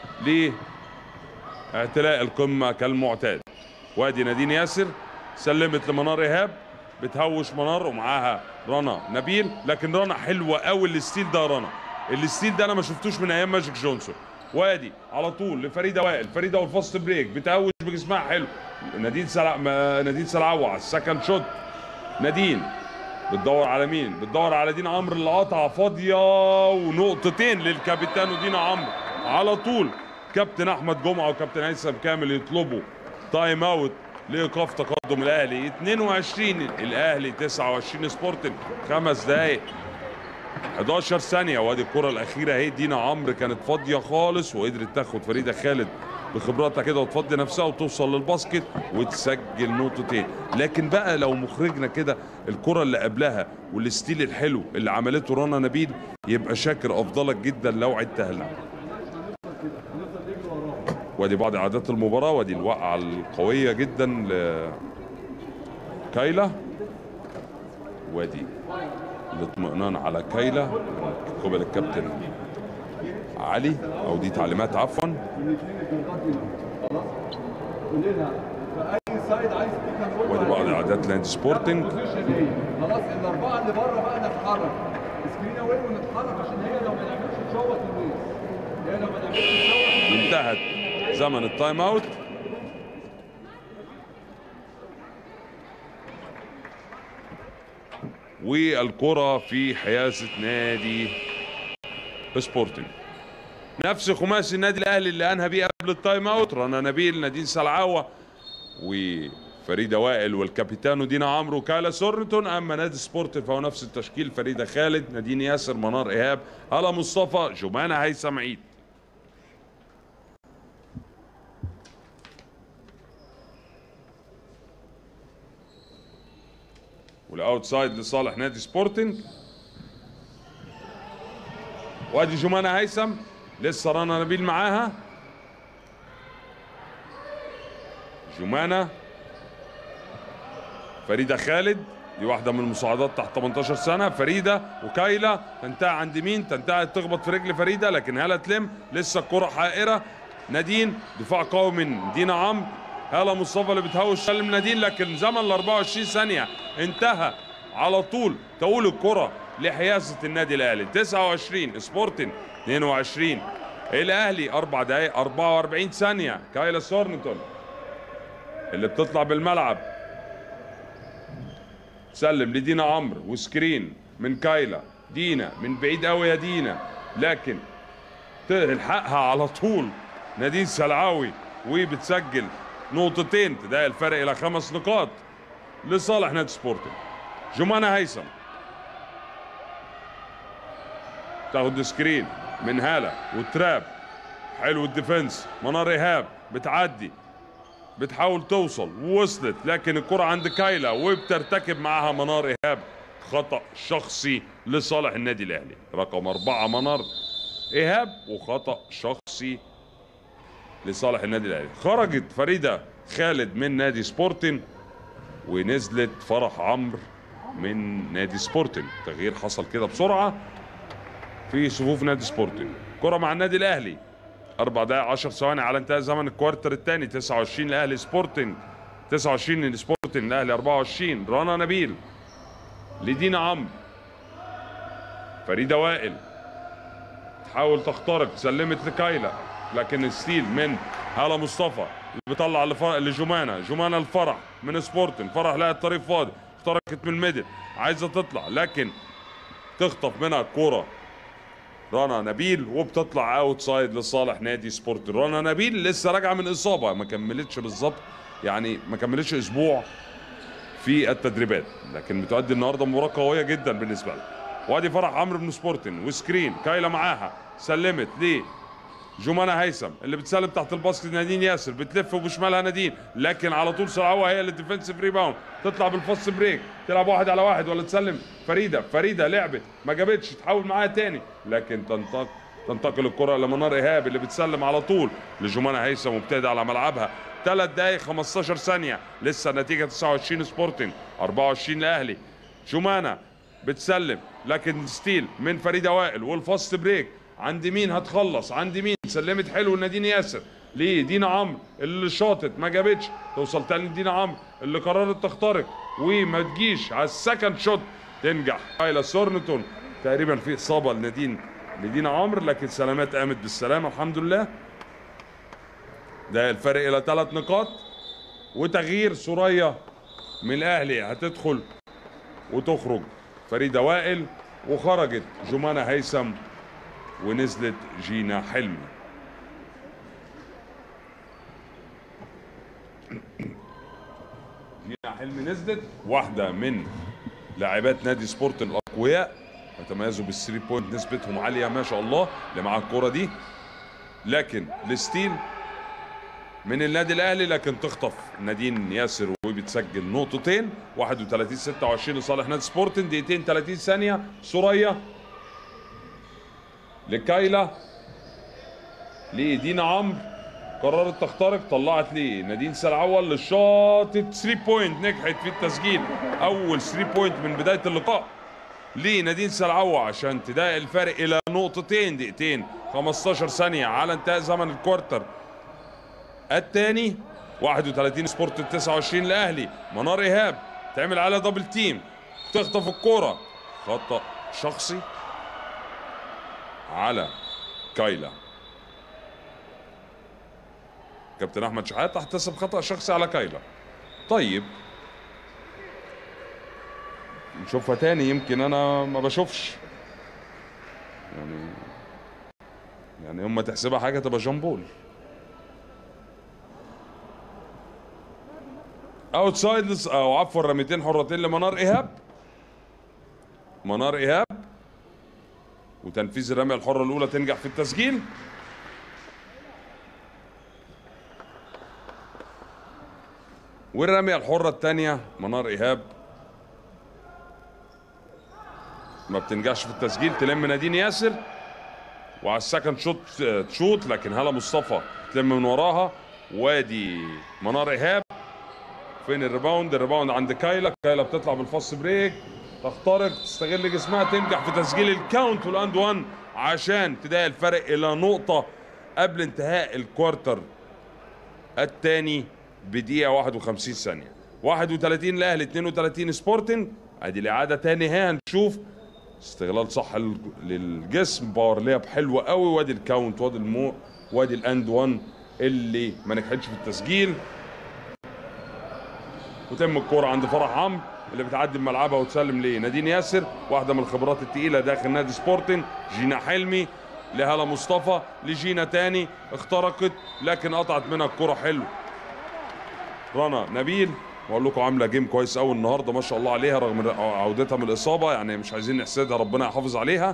Speaker 1: لاعتلاء القمة كالمعتاد وادي نادين ياسر سلمت لمنار إيهاب بتهوش منار ومعاها رنا نبيل لكن رنا حلوة قوي الستيل ده يا رنا الستيل ده أنا ما شفتوش من أيام ماجيك جونسون وادي على طول لفريده وائل فريده والفاست بريك بتهوش بجسمها حلو نادين سلع ما- نادين سلعوة على السكند شوت نادين بتدور على مين بتدور على دينا عمرو اللي قطع فاضيه ونقطتين للكابيتانو دينا عمرو على طول كابتن احمد جمعه وكابتن هيثم كامل يطلبوا تايم اوت لايقاف تقدم الاهلي 22 الاهلي 29 سبورتنج خمس دقائق 11 ثانية وادي الكرة الأخيرة اهي دينا عمرو كانت فاضية خالص وقدرت تاخد فريدة خالد بخبراتها كده وتفضي نفسها وتوصل للباسكت وتسجل نقطتين لكن بقى لو مخرجنا كده الكرة اللي قبلها والستيل الحلو اللي عملته رنا نبيل يبقى شاكر أفضلك جدا لو عدتها لنا وادي بعض عادات المباراة وادي الوقعة القوية جدا ل كايلا وادي الاطمئنان على كايلا من قبل الكابتن علي او دي تعليمات عفوا
Speaker 2: قولي لها في اي سايد عايز تيجي
Speaker 1: ودي بعض عادات لاند سبورتنج
Speaker 2: البوزيشن ايه خلاص الاربعه اللي بره بقى نتحرك سكرين اواي ونتحرك عشان هي لو ما نعملش تشوط الويس هي لو ما نعملش تشوط
Speaker 1: انتهت زمن التايم اوت والكرة في حيازة نادي سبورتنج نفس خماسي النادي الاهلي اللي انهى بيه قبل التايم اوت رنا نبيل نادين سلعاوة وفريدة وائل والكابيتانو دينا عمرو كالا سورنتون اما نادي سبورت فهو نفس التشكيل فريدة خالد نادين ياسر منار ايهاب هلا مصطفى جمانة هيثم عيد والاوتسايد لصالح نادي سبورتنج وادي جمانة هيثم لسه رنا نبيل معاها جمانة فريدة خالد دي واحدة من المساعدات تحت 18 سنة فريدة وكايلا تنتهي عند مين؟ تنتهي تخبط في رجل فريدة لكن هلا تلم لسه الكرة حائرة نادين دفاع قوي من دينا عمرو هلا مصطفى اللي بتهوش سلم نادين لكن زمن ال 24 ثانية انتهى على طول تقول الكرة لحيازة النادي الأهلي 29 سبورتن 22 الأهلي أربع دقايق 44 ثانية كايلا سورنتون اللي بتطلع بالملعب سلم لدينا عمرو وسكرين من كايلا دينا من بعيد قوي يا دينا لكن تلحقها على طول نادين سلعاوي وبتسجل نقطتين تضايق الفرق الى خمس نقاط لصالح نادي سبورتنج جمانة هيثم تاخد سكرين من هالة وتراب حلو الديفنس منار ايهاب بتعدي بتحاول توصل ووصلت لكن الكرة عند كايلا وبترتكب معاها منار ايهاب خطأ شخصي لصالح النادي الاهلي رقم أربعة منار ايهاب وخطأ شخصي لصالح النادي الاهلي خرجت فريدة خالد من نادي سبورتن ونزلت فرح عمرو من نادي سبورتن تغيير حصل كده بسرعة في صفوف نادي سبورتن كرة مع النادي الاهلي اربع دقائق 10 ثواني على انتهاء زمن الكوارتر الثاني 29 الاهلي سبورتنج 29 السبورتنج الاهلي 24 رنا نبيل لدينا عمرو فريده وائل تحاول تخترق سلمت لكايلا لكن ستيل من هلا مصطفى اللي بيطلع لفرح لجمانه جمانه الفرح من سبورتن فرح لقى الطريق فاضي اخترقت من الميدل عايزه تطلع لكن تخطف منها الكوره رنا نبيل وبتطلع اوت سايد لصالح نادي سبورت رنا نبيل لسه راجعه من اصابه ما كملتش بالظبط يعني ما كملتش اسبوع في التدريبات لكن بتؤدي النهارده مباراه قويه جدا بالنسبه لها وادي فرح عمرو بن سبورتن وسكرين كايلا معاها سلمت ليه جمانة هيثم اللي بتسلم تحت الباسكت نادين ياسر بتلف وبشمالها نادين لكن على طول سرعوها هي اللي ديفنسيف ريباوند تطلع بالفاست بريك تلعب واحد على واحد ولا تسلم فريده فريده لعبت ما جابتش تحاول معاها تاني لكن تنتقل تنتقل الكره لمنار ايهاب اللي بتسلم على طول لجمانة هيثم وبتهدى على ملعبها ثلاث دقائق 15 ثانيه لسه النتيجه 29 سبورتنج 24 الاهلي جمانة بتسلم لكن ستيل من فريده وائل والفاست بريك عند مين هتخلص عند مين سلمت حلو لنادين ياسر ليه دينا عمرو اللي شاطت ما جابتش توصل تاني لدينا عمرو اللي قررت تخترق وما تجيش على السكند شوت تنجح كايلا سورنتون تقريبا في اصابه لنادين لدينا عمرو لكن سلامات قامت بالسلامه الحمد لله ده الفرق الى ثلاث نقاط وتغيير سوريا من الاهلي هتدخل وتخرج فريده وائل وخرجت جمانه هيثم ونزلت جينا حلمي جينا حلمي نزلت واحدة من لاعبات نادي سبورت الأقوياء يتميزوا بالثري بوينت نسبتهم عالية ما شاء الله اللي معاها الكرة دي لكن الستيل من النادي الاهلي لكن تخطف نادين ياسر وبتسجل نقطتين 31 26 لصالح نادي سبورتنج دقيقتين 30 ثانيه سوريا لكايلا لدينا عمرو قررت تخترق طلعت ليه نادين سلعوة لشاطت 3 بوينت نجحت في التسجيل اول 3 بوينت من بدايه اللقاء ليه نادين سلعوة عشان تضايق الفرق الى نقطتين دقيقتين 15 ثانيه على انتهاء زمن الكوارتر الثاني 31 سبورت 29 الاهلي منار ايهاب تعمل على دبل تيم تخطف الكوره خطا شخصي على كايلا كابتن احمد شحاته احتسب خطا شخصي على كايلا طيب نشوفها تاني يمكن انا ما بشوفش يعني يعني هم تحسبها حاجه تبقى جامبول اوتسايد او عفوا رميتين حرتين لمنار ايهاب منار ايهاب وتنفيذ الرميه الحره الاولى تنجح في التسجيل والرميه الحره الثانيه منار ايهاب ما بتنجحش في التسجيل تلم نادين ياسر وعلى السكند شوت تشوت لكن هلا مصطفى تلم من وراها وادي منار ايهاب فين الريباوند الريباوند عند كايلا كايلا بتطلع بالفاست بريك تخترق تستغل جسمها تنجح في تسجيل الكاونت والاند وان عشان تضايق الفرق الى نقطه قبل انتهاء الكوارتر الثاني بدقيقه 51 ثانيه 31 الاهلي 32 سبورتنج ادي الاعاده تاني ها هنشوف استغلال صح لل- للجسم باور لياب حلوه قوي وادي الكاونت وادي المو وادي الاند وان اللي ما نجحتش في التسجيل وتم الكرة عند فرح عمرو اللي بتعدي بملعبها وتسلم لنادين ياسر واحدة من الخبرات التقيلة داخل نادي سبورتن جينا حلمي لهلا مصطفى لجينا تاني اخترقت لكن قطعت منها الكرة حلو رنا نبيل بقول لكم عامله جيم كويس قوي النهارده ما شاء الله عليها رغم عودتها من الاصابه يعني مش عايزين نحسدها ربنا يحافظ عليها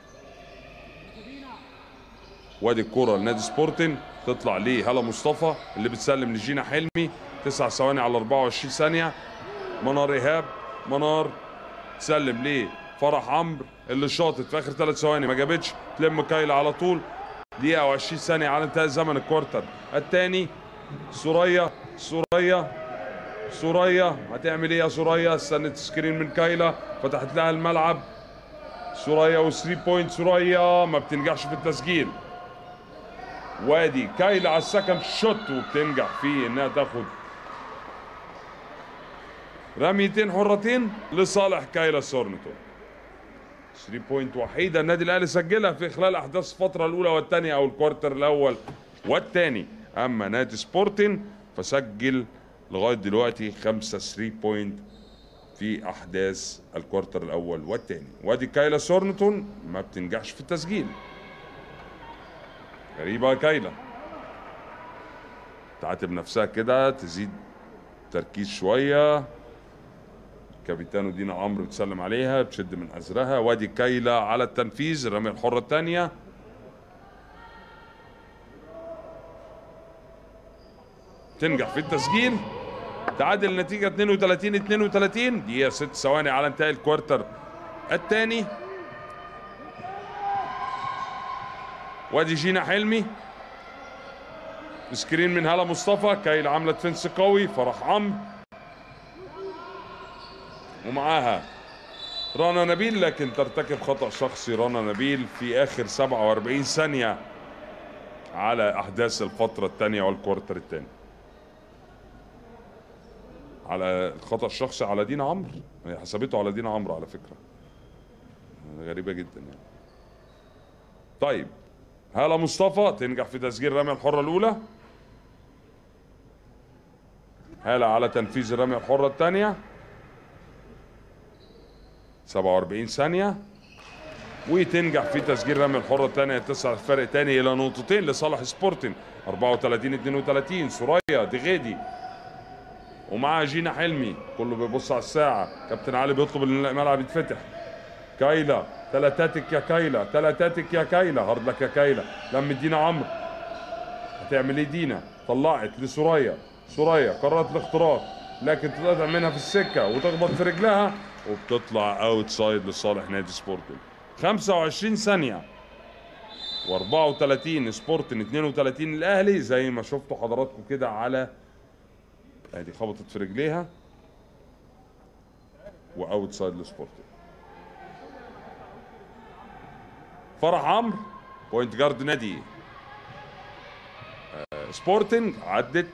Speaker 1: وادي الكرة لنادي سبورتن تطلع ليه هلا مصطفى اللي بتسلم لجينا حلمي تسع ثواني على 24 ثانية منار إيهاب منار تسلم ليه فرح عمرو اللي شاطت في آخر ثلاث ثواني ما جابتش تلم كايلا على طول دقيقة و20 ثانية على انتهاء زمن الكوارتر الثاني سوريا سوريا سوريا هتعمل ايه يا سوريا استنت سكرين من كايلا فتحت لها الملعب سوريا و3 بوينت سوريا ما بتنجحش في التسجيل وادي كايلا على السكند شوت وبتنجح في انها تاخد رميتين حرتين لصالح كايلا سورنتون 3 بوينت وحيده النادي الاهلي سجلها في خلال احداث الفتره الاولى والثانيه او الكوارتر الاول والثاني اما نادي سبورتين فسجل لغايه دلوقتي 5 3 بوينت في احداث الكوارتر الاول والثاني وادي كايلا سورنتون ما بتنجحش في التسجيل غريبه يا كايلا تعاتب نفسها كده تزيد تركيز شويه كابيتانو دينا عمرو بتسلم عليها بتشد من ازرها وادي كايلا على التنفيذ الرميه الحره الثانيه تنجح في التسجيل تعادل النتيجه 32 32 دقيقه 6 ثواني على انتهاء الكوارتر الثاني وادي جينا حلمي سكرين من هلا مصطفى كايل عامله ديفنس قوي فرح عمرو ومعاها رنا نبيل لكن ترتكب خطأ شخصي رنا نبيل في آخر 47 ثانية على أحداث الفترة الثانية والكوارتر الثاني على الخطأ الشخصي على دينا عمرو هي حسبته على دينا عمرو على فكرة غريبة جدا يعني طيب هلا مصطفى تنجح في تسجيل الرمية الحرة الأولى هلا على تنفيذ الرمية الحرة الثانية 47 ثانية وتنجح في تسجيل رمي الحرة الثانية تسع الفرق تاني إلى نقطتين لصالح سبورتنج 34 32 سوريا دغيدي ومعها جينا حلمي كله بيبص على الساعة كابتن علي بيطلب ان الملعب يتفتح كايلا تلاتاتك يا كايلا تلاتاتك يا كايلا هارد لك يا كايلا لما دينا عمرو هتعمل ايه دينا طلعت لسوريا سوريا قررت الاختراق لكن تتقطع منها في السكه وتخبط في رجلها وبتطلع اوت سايد لصالح نادي سبورتنج 25 ثانيه و34 سبورتنج 32 الاهلي زي ما شفتوا حضراتكم كده على ادي خبطت في رجليها واوت سايد لسبورتنج فرح عمرو بوينت جارد نادي آه، سبورتنج عدت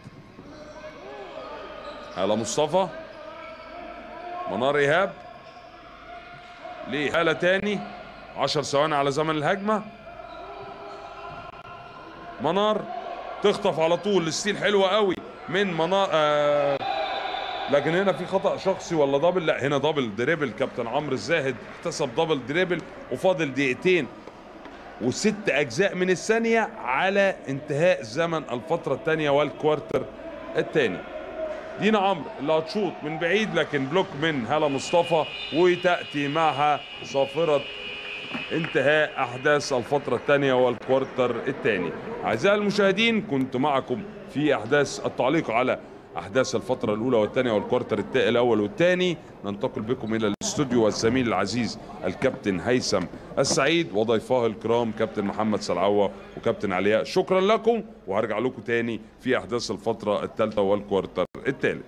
Speaker 1: هلا مصطفى منار ايهاب ليه هلا تاني 10 ثواني على زمن الهجمه منار تخطف على طول الستيل حلوه قوي من منار آه لكن هنا في خطا شخصي ولا دبل لا هنا دبل دريبل كابتن عمرو الزاهد احتسب دبل دريبل وفاضل دقيقتين وست اجزاء من الثانيه على انتهاء زمن الفتره الثانيه والكوارتر الثاني دينا عمرو اللي هتشوط من بعيد لكن بلوك من هلا مصطفى وتاتي معها صافره انتهاء احداث الفتره الثانيه والكوارتر الثاني اعزائي المشاهدين كنت معكم في احداث التعليق على احداث الفتره الاولى والثانيه والكوارتر التا- الاول والثاني ننتقل بكم الى الاستوديو والزميل العزيز الكابتن هيثم السعيد وضيفاه الكرام كابتن محمد سلعوه وكابتن علياء شكرا لكم وهرجع لكم تاني في احداث الفتره الثالثه والكوارتر الثالث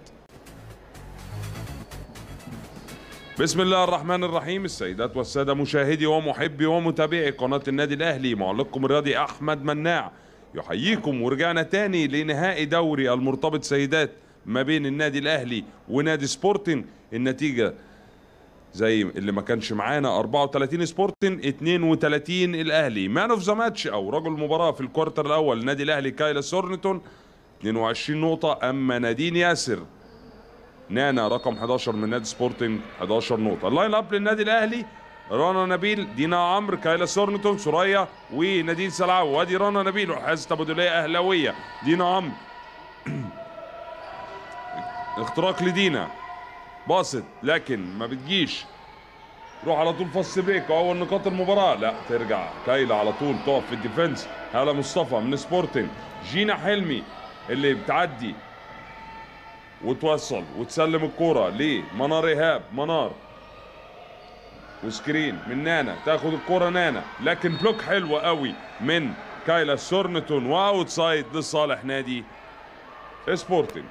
Speaker 1: بسم الله الرحمن الرحيم السيدات والسادة مشاهدي ومحبي ومتابعي قناة النادي الأهلي معلقكم الرياضي أحمد مناع يحييكم ورجعنا تاني لنهائي دوري المرتبط سيدات ما بين النادي الأهلي ونادي سبورتنج النتيجة زي اللي ما كانش معانا 34 سبورتنج 32 الأهلي مان اوف ذا ماتش أو رجل المباراة في الكوارتر الأول النادي الأهلي كايلا سورنتون 22 نقطة أما نادين ياسر نانا رقم 11 من نادي سبورتنج 11 نقطة اللاين اب للنادي الأهلي رنا نبيل دينا عمرو كايلا سورنتون سوريا ونادين سلعاوي وادي رنا نبيل وحازة تبادلية أهلاوية دينا عمرو اختراق لدينا باصت لكن ما بتجيش روح على طول فاست بريك واول نقاط المباراه لا ترجع كايلا على طول تقف في الديفنس هلا مصطفى من سبورتنج جينا حلمي اللي بتعدي وتوصل وتسلم الكرة لمنار ايهاب منار وسكرين من نانا تاخد الكرة نانا لكن بلوك حلو قوي من كايلا سورنتون واوت سايد لصالح نادي سبورتنج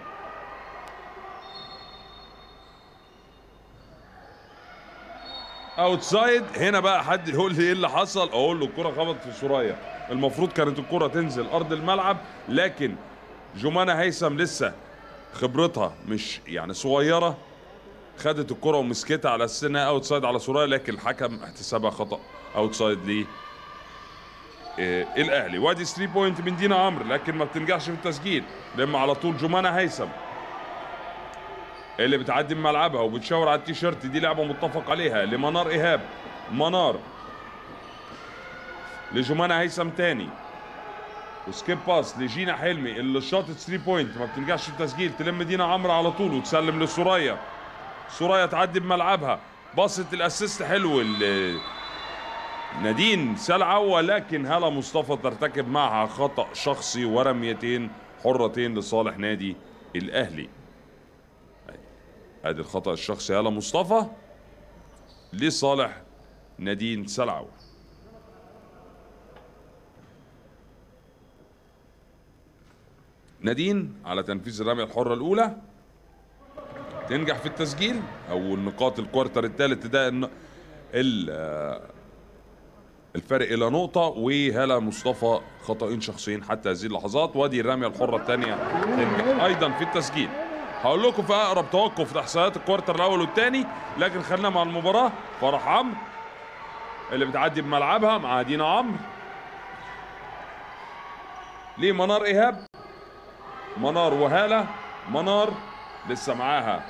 Speaker 1: اوتسايد هنا بقى حد يقول لي ايه اللي حصل اقول له الكره خبطت في سوريا المفروض كانت الكره تنزل ارض الملعب لكن جمانة هيثم لسه خبرتها مش يعني صغيره خدت الكره ومسكتها على اساس انها اوتسايد على سوريا لكن الحكم احتسبها خطا اوتسايد ليه آه، الاهلي وادي 3 بوينت من دينا عمرو لكن ما بتنجحش في التسجيل لما على طول جمانة هيثم اللي بتعدي من ملعبها وبتشاور على التيشيرت دي لعبه متفق عليها لمنار ايهاب منار لجمانة هيثم تاني وسكيب باس لجينا حلمي اللي شاطت 3 بوينت ما بتنجحش في التسجيل تلم دينا عمرو على طول وتسلم لسوريا سوريا تعدي بملعبها باصت الاسيست حلو ال- نادين سلعة ولكن هلا مصطفى ترتكب معها خطأ شخصي ورميتين حرتين لصالح نادي الأهلي ادي الخطأ الشخصي هلا مصطفى لصالح نادين سلعوة نادين على تنفيذ الرمية الحرة الأولى تنجح في التسجيل أو النقاط الكوارتر الثالث ده الن- ال- الفرق الى نقطة وهلا مصطفى خطأين شخصيين حتى هذه اللحظات وادي الرمية الحرة الثانية تنجح ايضا في التسجيل هقول لكم في اقرب توقف لاحصائيات الكوارتر الاول والثاني لكن خلينا مع المباراة فرح عمرو اللي بتعدي بملعبها مع دينا عمرو ليه منار ايهاب منار وهالة منار لسه معاها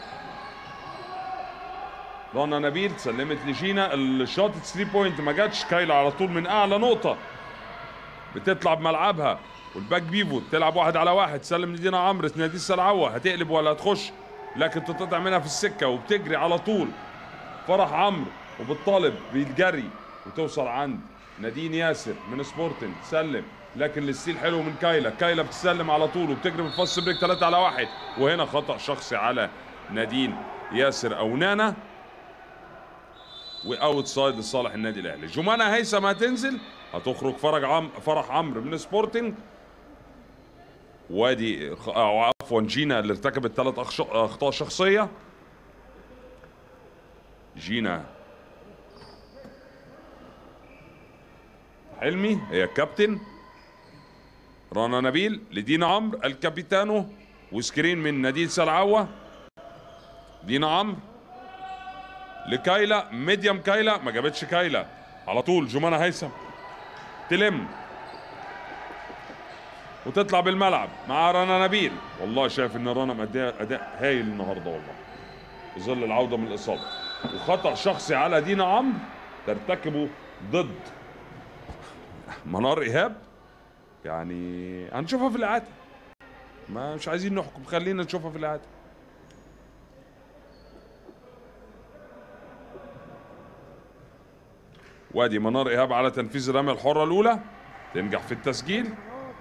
Speaker 1: رنا نبيل سلمت لجينا الشوت 3 بوينت ما جاتش كايلا على طول من اعلى نقطه بتطلع بملعبها والباك بيفو تلعب واحد على واحد سلم لدينا عمرو تنادي السلعوه هتقلب ولا هتخش لكن تتقطع منها في السكه وبتجري على طول فرح عمرو وبتطالب بالجري وتوصل عند نادين ياسر من سبورتنج تسلم لكن الستيل حلو من كايلا كايلا بتسلم على طول وبتجري بالفاست بريك 3 على واحد وهنا خطا شخصي على نادين ياسر او نانا واوت سايد لصالح النادي الاهلي جمانة هيثم هتنزل هتخرج فرج عم فرح عمرو من سبورتنج وادي خ- او عفوا جينا اللي ارتكبت ثلاث أخش- اخطاء شخصيه جينا حلمي هي الكابتن رنا نبيل لدينا عمرو الكابيتانو وسكرين من نادين سلعوه دينا عمرو لكايلا ميديم كايلا ما جابتش كايلا على طول جمانة هيثم تلم وتطلع بالملعب مع رنا نبيل والله شايف ان رنا مأدية اداء هايل النهارده والله في ظل العوده من الاصابه وخطا شخصي على دينا عمرو ترتكبه ضد منار ايهاب يعني هنشوفها في الاعاده ما مش عايزين نحكم خلينا نشوفها في الاعاده وادي منار ايهاب على تنفيذ الرميه الحره الاولى تنجح في التسجيل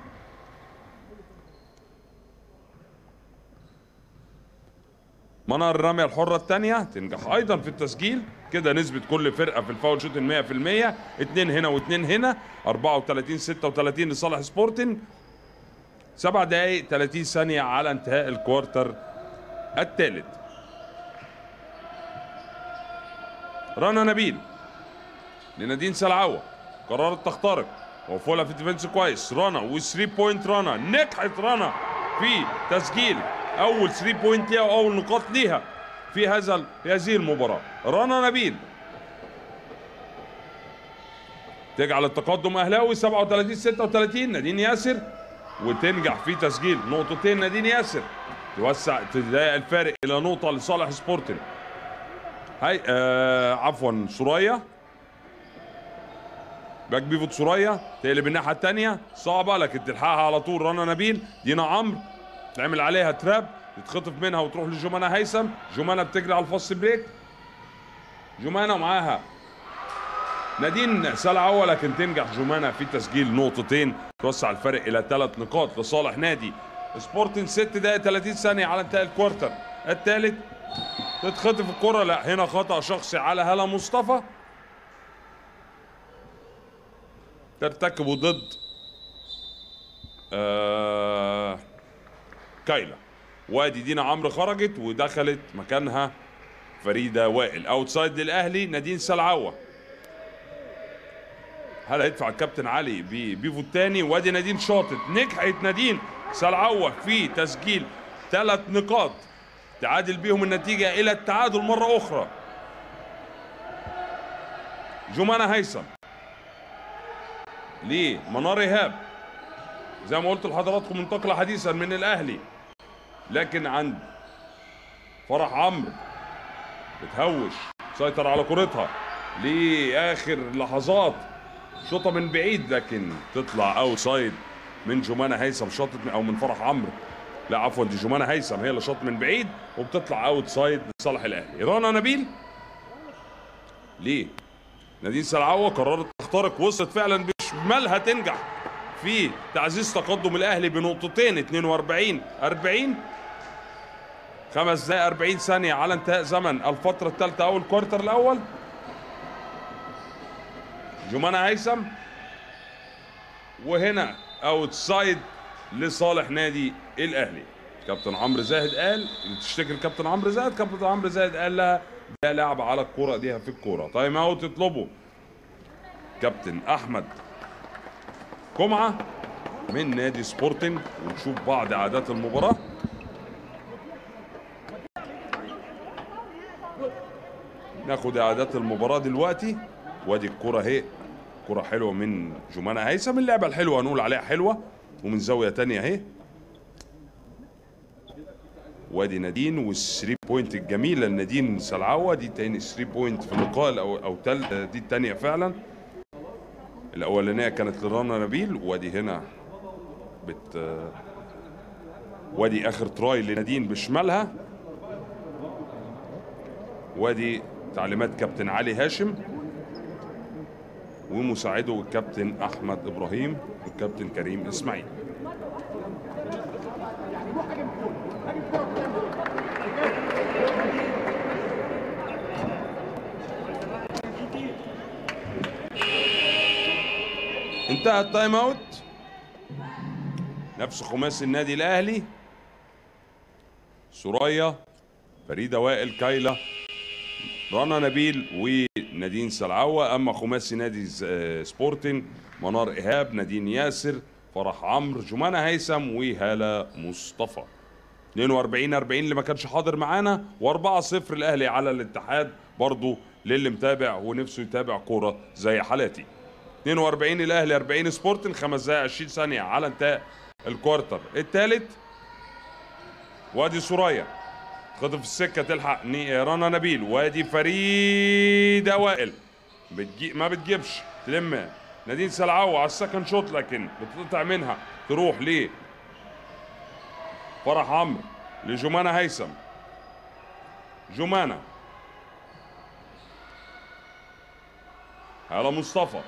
Speaker 1: منار الرميه الحره الثانيه تنجح ايضا في التسجيل كده نسبة كل فرقة في الفاول شوتنج 100% اتنين هنا واتنين هنا 34 36 لصالح سبورتنج سبع دقايق 30 ثانية على انتهاء الكوارتر الثالث رنا نبيل لنادين سلعوة قررت تخترق وفولها في الديفنس كويس رنا و3 بوينت رنا نجحت رنا في تسجيل اول 3 بوينت ليها واول نقاط ليها في هذا في هذه المباراة رنا نبيل تجعل التقدم اهلاوي 37 36 نادين ياسر وتنجح في تسجيل نقطتين نادين ياسر توسع تضايق الفارق الى نقطة لصالح سبورتنج هاي آه عفوا سوريا باك بيفوت سوريا تقلب الناحيه الثانيه صعبه لكن تلحقها على طول رنا نبيل دينا عمرو تعمل عليها تراب تتخطف منها وتروح لجمانة هيثم جمانة بتجري على الفاست بريك جمانة معاها نادين سلعة لكن تنجح جمانة في تسجيل نقطتين توسع الفرق إلى ثلاث نقاط لصالح نادي سبورتنج ست دقائق 30 ثانية على انتهاء الكوارتر الثالث تتخطف الكرة لا هنا خطأ شخصي على هلا مصطفى ترتكب ضد آه كايلا وادي دينا عمرو خرجت ودخلت مكانها فريده وائل اوتسايد للاهلي نادين سلعوه هل هيدفع الكابتن علي ببيفو الثاني وادي نادين شاطت نجحت نادين سلعوه في تسجيل ثلاث نقاط تعادل بيهم النتيجه الى التعادل مره اخرى جمانة هيثم ليه منار ايهاب زي ما قلت لحضراتكم منتقله حديثا من الاهلي لكن عند فرح عمرو بتهوش سيطر على كرتها لاخر لحظات شوطه من بعيد لكن تطلع اوت سايد من جمانة هيثم شاطت من- او من فرح عمرو لا عفوا دي جمانة هيثم هي اللي شاط من بعيد وبتطلع اوت سايد لصالح الاهلي رنا نبيل ليه نادين سلعوه قررت تخترق وصلت فعلا بشمالها تنجح في تعزيز تقدم الاهلي بنقطتين 42 40 خمس دقائق 40 ثانية على انتهاء زمن الفترة الثالثة أو الكوارتر الأول جمانة هيثم وهنا اوت سايد لصالح نادي الأهلي كابتن عمرو زاهد قال تشتكي الكابتن عمرو زاهد كابتن عمرو زاهد قال لها ده لعب على الكرة دي في الكرة تايم اوت اطلبه كابتن أحمد جمعة من نادي سبورتنج ونشوف بعض عادات المباراة ناخد اعداد المباراه دلوقتي وادي الكره اهي كره حلوه من جمانة هيثم اللعبه الحلوه هنقول عليها حلوه ومن زاويه تانية اهي وادي نادين والثري بوينت الجميله لنادين سلعوه دي تاني ثري بوينت في اللقاء او او تل دي التانية فعلا الاولانيه كانت لرنا نبيل وادي هنا بت وادي اخر تراي لنادين بشمالها وادي تعليمات كابتن علي هاشم ومساعده الكابتن احمد ابراهيم والكابتن كريم اسماعيل انتهى التايم اوت نفس خماسي النادي الاهلي سوريا فريده وائل كايلا رنا نبيل ونادين سلعوة أما خماسي نادي ز- آه، سبورتنج منار إيهاب نادين ياسر فرح عمرو جمانة هيثم وهالة مصطفى 42 40 اللي ما كانش حاضر معانا و4 0 الأهلي على الاتحاد برضو للي متابع ونفسه يتابع كورة زي حالاتي 42 الأهلي 40 سبورتنج 5 دقايق 20 ثانية على انتهاء الكوارتر الثالث وادي سوريا خطف السكه تلحق ني- رنا نبيل وادي فريده وائل بتجي ما بتجيبش تلم نادين سلعوه على السكند شوت لكن بتقطع منها تروح ليه فرح عمرو لجمانة هيثم جمانة هلا مصطفى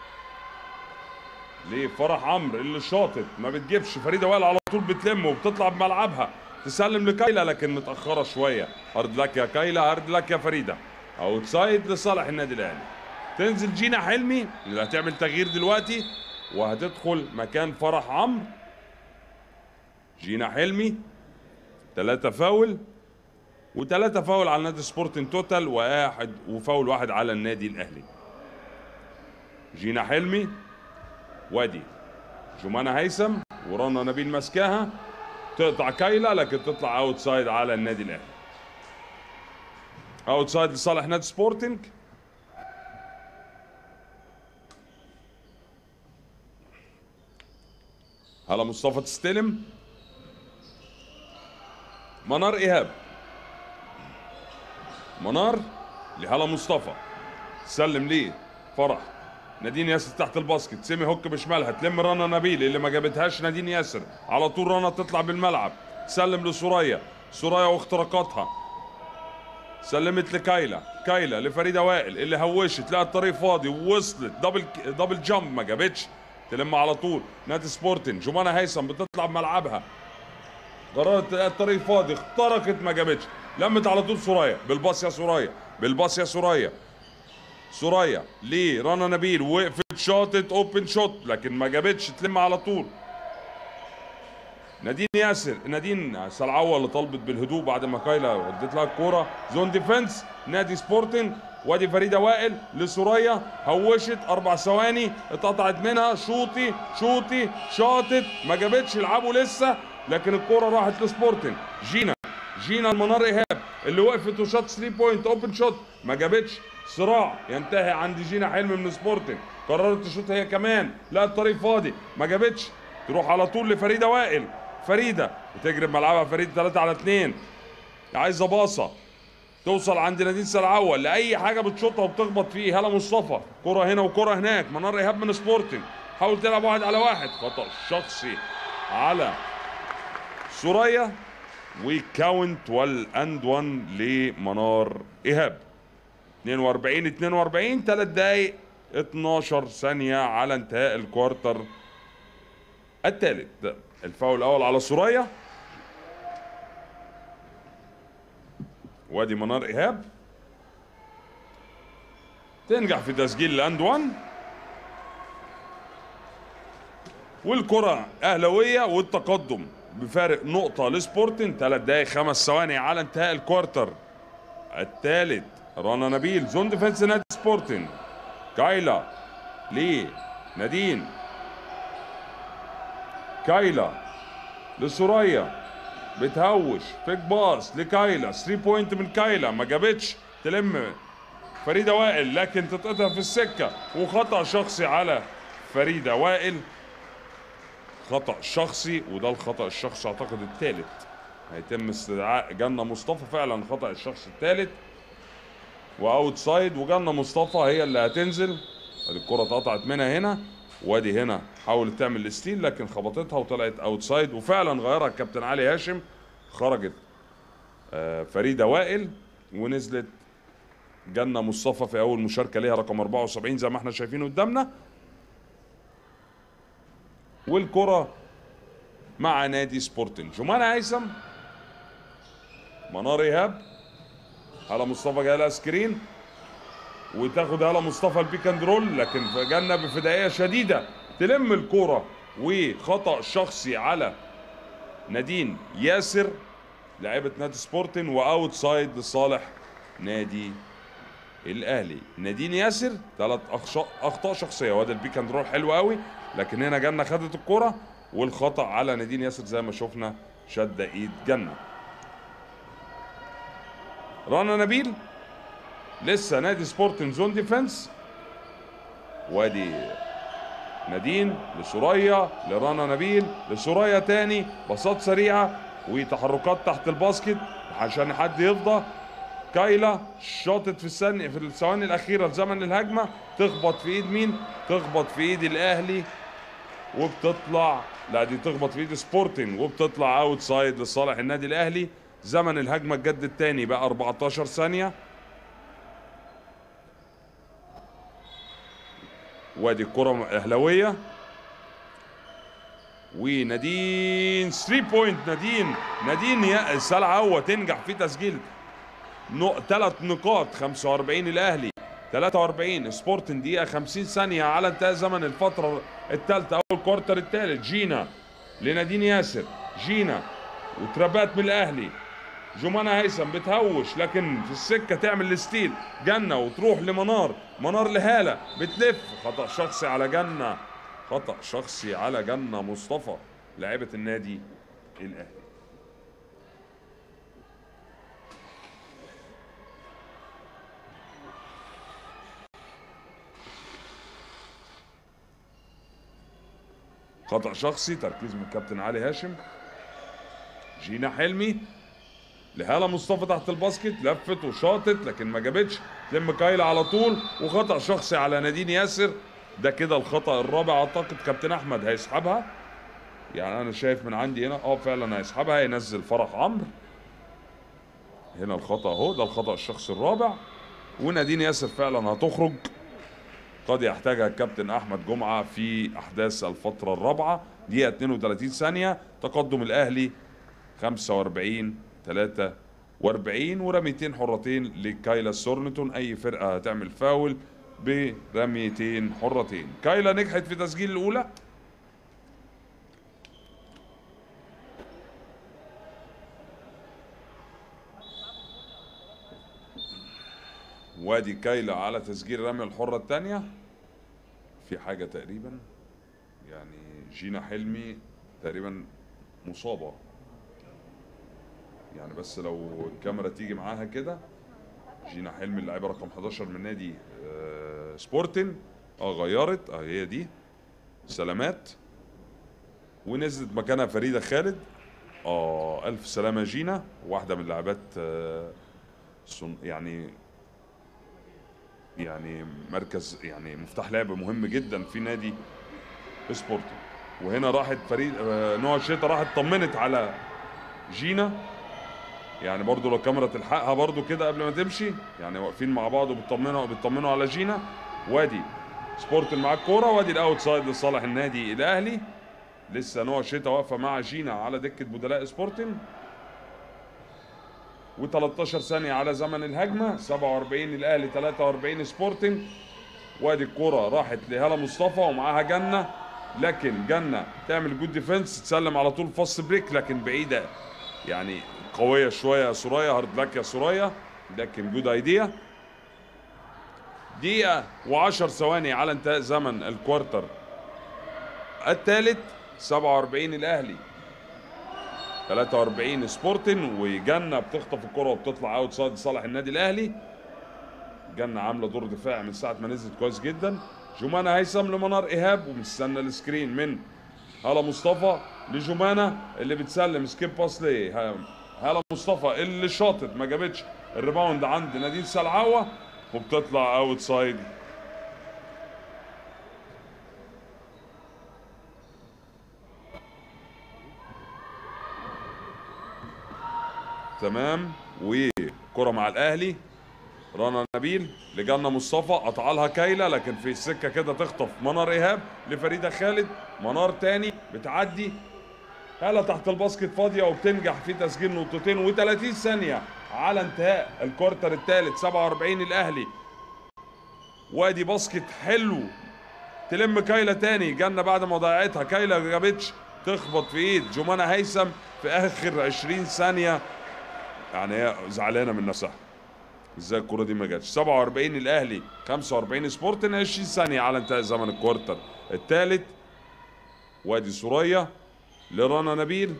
Speaker 1: ليه فرح عمرو اللي شاطت ما بتجيبش فريده وائل على طول بتلم وبتطلع بملعبها تسلم لكايلا لكن متاخره شويه هارد لك يا كايلا هارد لك يا فريده اوت سايد لصالح النادي الاهلي تنزل جينا حلمي اللي هتعمل تغيير دلوقتي وهتدخل مكان فرح عمرو جينا حلمي ثلاثة فاول وثلاثة فاول على نادي سبورتنج توتال وواحد وفاول واحد على النادي الاهلي جينا حلمي وادي جمانة هيثم ورانا نبيل مسكاها تقطع كايلا لكن تطلع اوت سايد على النادي الاهلي اوت سايد لصالح نادي سبورتنج هلا مصطفى تستلم منار ايهاب منار لهلا مصطفى سلم ليه فرح نادين ياسر تحت الباسكت سيمي هوك بشمالها تلم رنا نبيل اللي ما جابتهاش نادين ياسر على طول رنا تطلع بالملعب سلم لسوريا سوريا واختراقاتها سلمت لكايلا كايلا لفريده وائل اللي هوشت لقى الطريق فاضي ووصلت دبل دبل جامب ما جابتش تلم على طول نادي سبورتنج جمانة هيثم بتطلع بملعبها قررت تلاقي الطريق فاضي اخترقت ما جابتش لمت على طول سوريا بالباص يا سوريا بالباص يا سوريا سوريا ليه رنا نبيل وقفت شاطت اوبن شوت لكن ما جابتش تلم على طول نادين ياسر نادين سلعوه اللي طلبت بالهدوء بعد ما كايلا ودت لها الكوره زون ديفنس نادي سبورتنج وادي فريده وائل لسوريا هوشت اربع ثواني اتقطعت منها شوطي شوطي شاطت ما جابتش العبوا لسه لكن الكوره راحت لسبورتنج جينا جينا المنار ايهاب اللي وقفت وشاط 3 بوينت اوبن شوت ما جابتش صراع ينتهي عند جينا حلمي من سبورتنج قررت تشوط هي كمان لا الطريق فاضي ما جابتش تروح على طول لفريده وائل فريده بتجري بملعبها فريده 3 على 2 عايزه باصه توصل عند نادين سلعوه لاي حاجه بتشوطها وبتخبط فيه هلا مصطفى كره هنا وكره هناك منار ايهاب من سبورتنج حاول تلعب واحد على واحد خطا شخصي على سوريا وكاونت والاند 1 لمنار ايهاب 42 42 3 دقايق 12 ثانيه على انتهاء الكوارتر الثالث الفاول الاول على سوريا وادي منار ايهاب تنجح في تسجيل الاند 1 والكرة أهلوية والتقدم بفارق نقطة لسبورتن ثلاث دقايق خمس ثواني على انتهاء الكوارتر الثالث رنا نبيل زون ديفense نادي سبورتن كايلا ليه نادين كايلا لسوريا بتهوش فيك باص لكايلا 3 بوينت من كايلا ما جابتش تلم فريده وائل لكن تتقطع في السكه وخطا شخصي على فريده وائل خطا شخصي وده الخطا الشخصي اعتقد الثالث هيتم استدعاء جنة مصطفى فعلا خطا الشخص الثالث واوت سايد وجنة مصطفى هي اللي هتنزل ادي الكره اتقطعت منها هنا وادي هنا حاولت تعمل الستيل لكن خبطتها وطلعت اوت سايد وفعلا غيرها الكابتن علي هاشم خرجت آه، فريده وائل ونزلت جنة مصطفى في اول مشاركه ليها رقم 74 زي ما احنا شايفين قدامنا والكره مع نادي سبورتنج جمانة هيثم منار ايهاب هلا مصطفى جاي لها سكرين وتاخد هلا مصطفى البيك اند رول لكن جنة بفدائيه شديده تلم الكوره وخطا شخصي على نادين ياسر لاعبة نادي سبورتن واوت سايد لصالح نادي الاهلي نادين ياسر ثلاث اخطاء شخصيه وده البيك اند رول حلو قوي لكن هنا جنة خدت الكرة والخطا على نادين ياسر زي ما شفنا شد ايد جنة رنا نبيل لسه نادي سبورتنج زون ديفنس وادي نادين لسوريا لرنا نبيل لسوريا تاني باصات سريعه وتحركات تحت الباسكت عشان حد يفضى كايلا شاطت في الثانية في الثواني الأخيرة في زمن الهجمة تخبط في إيد مين؟ تخبط في إيد الأهلي وبتطلع لا دي تخبط في إيد سبورتنج وبتطلع أوت سايد لصالح النادي الأهلي زمن الهجمة الجد الثاني بقى 14 ثانية وادي الكرة أهلاوية ونادين 3 بوينت نادين نادين يا سلعة تنجح في تسجيل ثلاث نقاط 45 الاهلي 43 سبورتن دقيقة 50 ثانية على انتهاء زمن الفترة الثالثة أو الكوارتر الثالث جينا لنادين ياسر جينا وتربات من الأهلي جمانة هيثم بتهوش لكن في السكة تعمل الستيل جنة وتروح لمنار منار لهالة بتلف خطأ شخصي على جنة خطأ شخصي على جنة مصطفى لاعبة النادي الأهلي خطأ شخصي تركيز من الكابتن علي هاشم جينا حلمي لهالة مصطفى تحت الباسكت لفت وشاطت لكن ما جابتش تلم كايلا على طول وخطأ شخصي على نادين ياسر ده كده الخطأ الرابع اعتقد كابتن احمد هيسحبها يعني انا شايف من عندي هنا اه فعلا هيسحبها هينزل فرح عمرو هنا الخطأ اهو ده الخطأ الشخصي الرابع ونادين ياسر فعلا هتخرج قد يحتاجها الكابتن احمد جمعه في احداث الفتره الرابعه دقيقه 32 ثانيه تقدم الاهلي 45 43 ورميتين حرتين لكايلا سورنتون اي فرقه هتعمل فاول برميتين حرتين كايلا نجحت في تسجيل الاولى وادي كايلا على تسجيل رمي الحرة الثانية في حاجة تقريبا يعني جينا حلمي تقريبا مصابة يعني بس لو الكاميرا تيجي معاها كده جينا حلمي اللاعبة رقم 11 من نادي آه، سبورتن اه غيرت اه هي دي سلامات ونزلت مكانها فريدة خالد اه ألف سلامة جينا واحدة من لاعبات آه، صن- يعني يعني مركز يعني مفتاح لعب مهم جدا في نادي سبورتنج وهنا راحت فريد آه، نوع الشتا راحت طمنت على جينا يعني برضو لو الكاميرا تلحقها برضو كده قبل ما تمشي يعني واقفين مع بعض وبيطمنوا بيطمنوا على جينا وادي سبورتنج مع الكوره وادي الاوت سايد لصالح النادي الاهلي لسه نوع الشتا واقفه مع جينا على دكه بدلاء سبورتنج و13 ثانيه على زمن الهجمه 47 الاهلي 43 سبورتنج وادي الكرة راحت لهلا مصطفى ومعاها جنة لكن جنة تعمل جود ديفنس تسلم على طول فاست بريك لكن بعيدة يعني قوية شوية يا سوريا هارد لك يا سوريا لكن جود ايديا دقيقة و10 ثواني على انتهاء زمن الكوارتر الثالث 47 الاهلي 43 سبورتن وجنة بتخطف الكرة وبتطلع اوت سايد لصالح النادي الاهلي جنة عاملة دور دفاعي من ساعة ما نزلت كويس جدا جمانة هيثم لمنار إيهاب ومستنى السكرين من هلا مصطفى لجمانة اللي بتسلم سكيب باس ليه هلا مصطفى اللي شاطت ما جابتش الريباوند عند نادين سلعوة وبتطلع اوت سايد تمام وكرة مع الأهلي رنا نبيل لجنة مصطفى قطع لها كايلة لكن في السكة كده تخطف منار إيهاب لفريدة خالد منار تاني بتعدي هلا تحت الباسكت فاضية وبتنجح في تسجيل نقطتين و30 ثانية على انتهاء الكوارتر الثالث 47 الأهلي وادي باسكت حلو تلم كايلا تاني جنة بعد ما ضيعتها كايلا ما جابتش تخبط في ايد جمانة هيثم في اخر 20 ثانية يعني هي زعلانة من نفسها ازاي الكرة دي ما جاتش 47 الاهلي 45 سبورتن 20 ثانية على انتهاء زمن الكوارتر الثالث وادي سوريا لرنا نبيل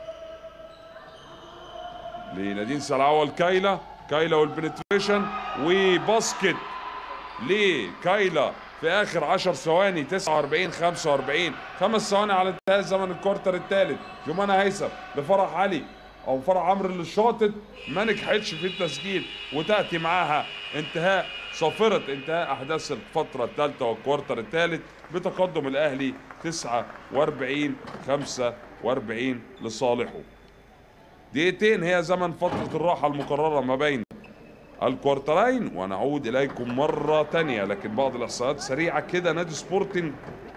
Speaker 1: لنادين سلعوة الكايلا كايلا والبنتريشن وباسكت لكايلا في اخر 10 ثواني 49 45 خمس ثواني على انتهاء زمن الكوارتر الثالث جمانة هيثم لفرح علي او فرح عمرو اللي شاطت ما نجحتش في التسجيل وتاتي معاها انتهاء صافرة انتهاء احداث الفترة الثالثة والكوارتر الثالث بتقدم الاهلي 49 45 لصالحه دقيقتين هي زمن فترة الراحة المقررة ما بين الكوارترين ونعود إليكم مرة تانية لكن بعض الإحصائيات سريعة كده نادي سبورتنج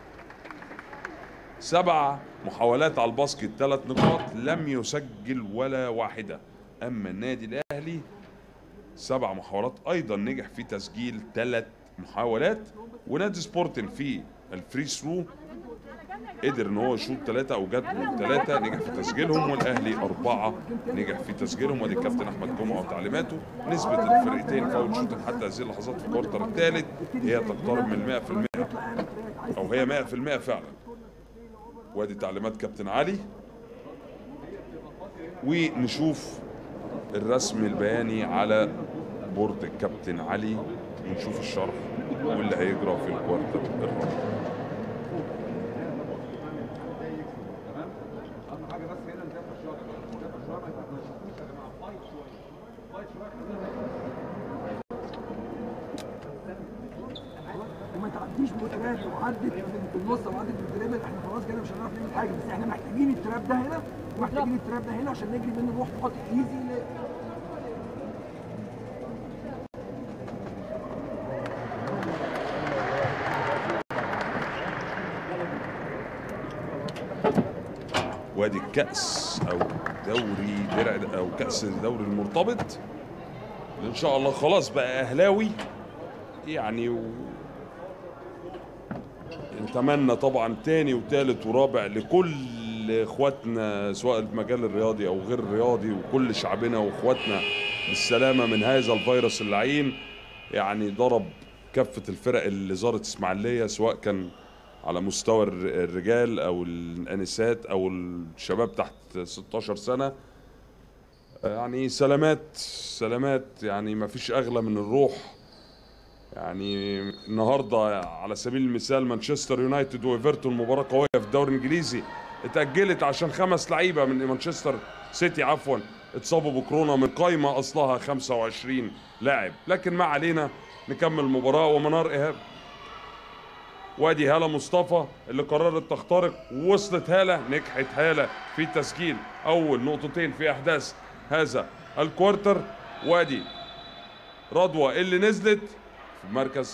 Speaker 1: سبع محاولات على الباسكت ثلاث نقاط لم يسجل ولا واحدة أما النادي الأهلي سبع محاولات أيضا نجح في تسجيل ثلاث محاولات ونادي سبورتنج في الفري ثرو قدر ان هو يشوط ثلاثة او جات له ثلاثة نجح في تسجيلهم والاهلي اربعة نجح في تسجيلهم وادي الكابتن احمد جمعة وتعليماته نسبة الفرقتين فاول شوتنج حتى هذه اللحظات في الكوارتر الثالث هي تقترب من 100% او هي 100% فعلا وادي تعليمات كابتن علي ونشوف الرسم البياني على بورد الكابتن علي ونشوف الشرح واللي هيجرى في الكوارتر الرابع
Speaker 2: اهم حاجه بس هنا ندافع شويه ندافع شويه ما تشوفوش يا جماعه فايت شويه فايت شويه
Speaker 3: وما تعديش بتراب لو عدت في النص او عدت بالدريبل احنا خلاص كده مش هنعرف نعمل حاجه بس احنا محتاجين التراب ده هنا ومحتاجين التراب ده هنا عشان نجري منه نروح نحط ايزي
Speaker 1: وادي الكأس أو دوري درع أو كأس الدوري المرتبط إن شاء الله خلاص بقى أهلاوي يعني و... نتمنى طبعا تاني وتالت ورابع لكل اخواتنا سواء المجال الرياضي او غير الرياضي وكل شعبنا واخواتنا بالسلامه من هذا الفيروس اللعين يعني ضرب كافه الفرق اللي زارت اسماعيليه سواء كان على مستوى الر- الرجال او الانسات او الشباب تحت 16 سنه يعني سلامات سلامات يعني ما فيش اغلى من الروح يعني النهارده على سبيل المثال مانشستر يونايتد وايفرتون مباراه قويه في الدوري الانجليزي اتاجلت عشان خمس لعيبه من مانشستر سيتي عفوا اتصابوا بكورونا من قايمه اصلها 25 لاعب لكن ما علينا نكمل المباراه ومنار ايهاب وادي هاله مصطفى اللي قررت تخترق ووصلت هاله نجحت هاله في تسجيل اول نقطتين في احداث هذا الكوارتر وادي رضوى اللي نزلت في مركز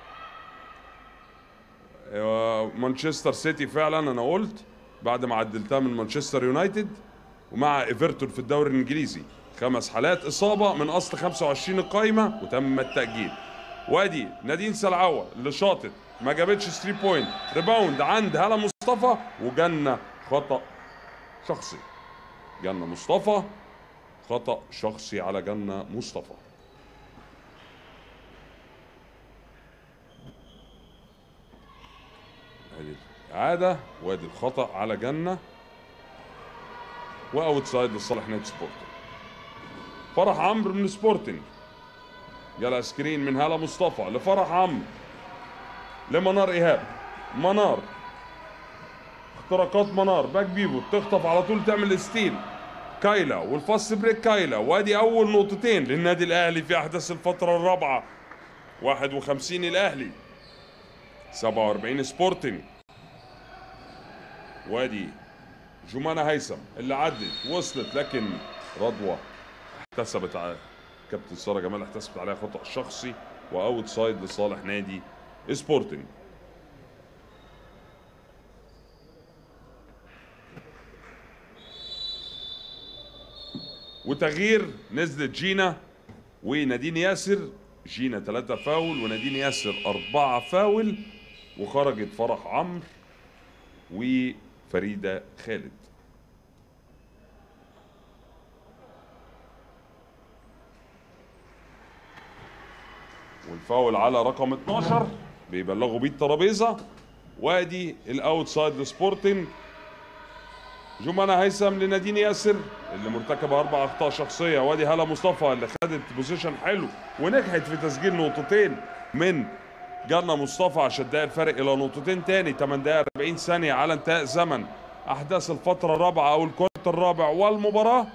Speaker 1: آه، مانشستر سيتي فعلا انا قلت بعد ما عدلتها من مانشستر يونايتد ومع ايفرتون في الدوري الانجليزي خمس حالات اصابه من اصل 25 القايمه وتم التاجيل وادي نادين سلعوه اللي شاطت ما جابتش 3 بوينت ريباوند عند هلا مصطفى وجنة خطا شخصي جنة مصطفى خطا شخصي على جنة مصطفى ادي الاعاده وادي الخطا على جنة واوت سايد لصالح نادي سبورتنج فرح عمرو من سبورتنج جالها سكرين من هلا مصطفى لفرح عمرو لمنار ايهاب منار اختراقات منار باك بيبو تخطف على طول تعمل ستيل كايلا والفاست بريك كايلا وادي اول نقطتين للنادي الاهلي في احداث الفتره الرابعه 51 الاهلي 47 سبورتنج وادي جمانة هيثم اللي عدت وصلت لكن رضوى احتسبت على كابتن ساره جمال احتسبت عليها خطا شخصي واوت سايد لصالح نادي سبورتنج وتغيير نزلت جينا ونادين ياسر جينا ثلاثة فاول ونادين ياسر أربعة فاول وخرجت فرح عمرو وفريدة خالد والفاول على رقم 12 بيبلغوا بيه الترابيزه وادي الاوت سايد لسبورتنج جمانة هيثم لنادين ياسر اللي مرتكبه اربع اخطاء شخصيه وادي هلا مصطفى اللي خدت بوزيشن حلو ونجحت في تسجيل نقطتين من جنة مصطفى عشان تضايق الفرق الى نقطتين تاني 8 دقائق 40 ثانيه على انتهاء زمن احداث الفتره الرابعه او الكوارتر الرابع والمباراه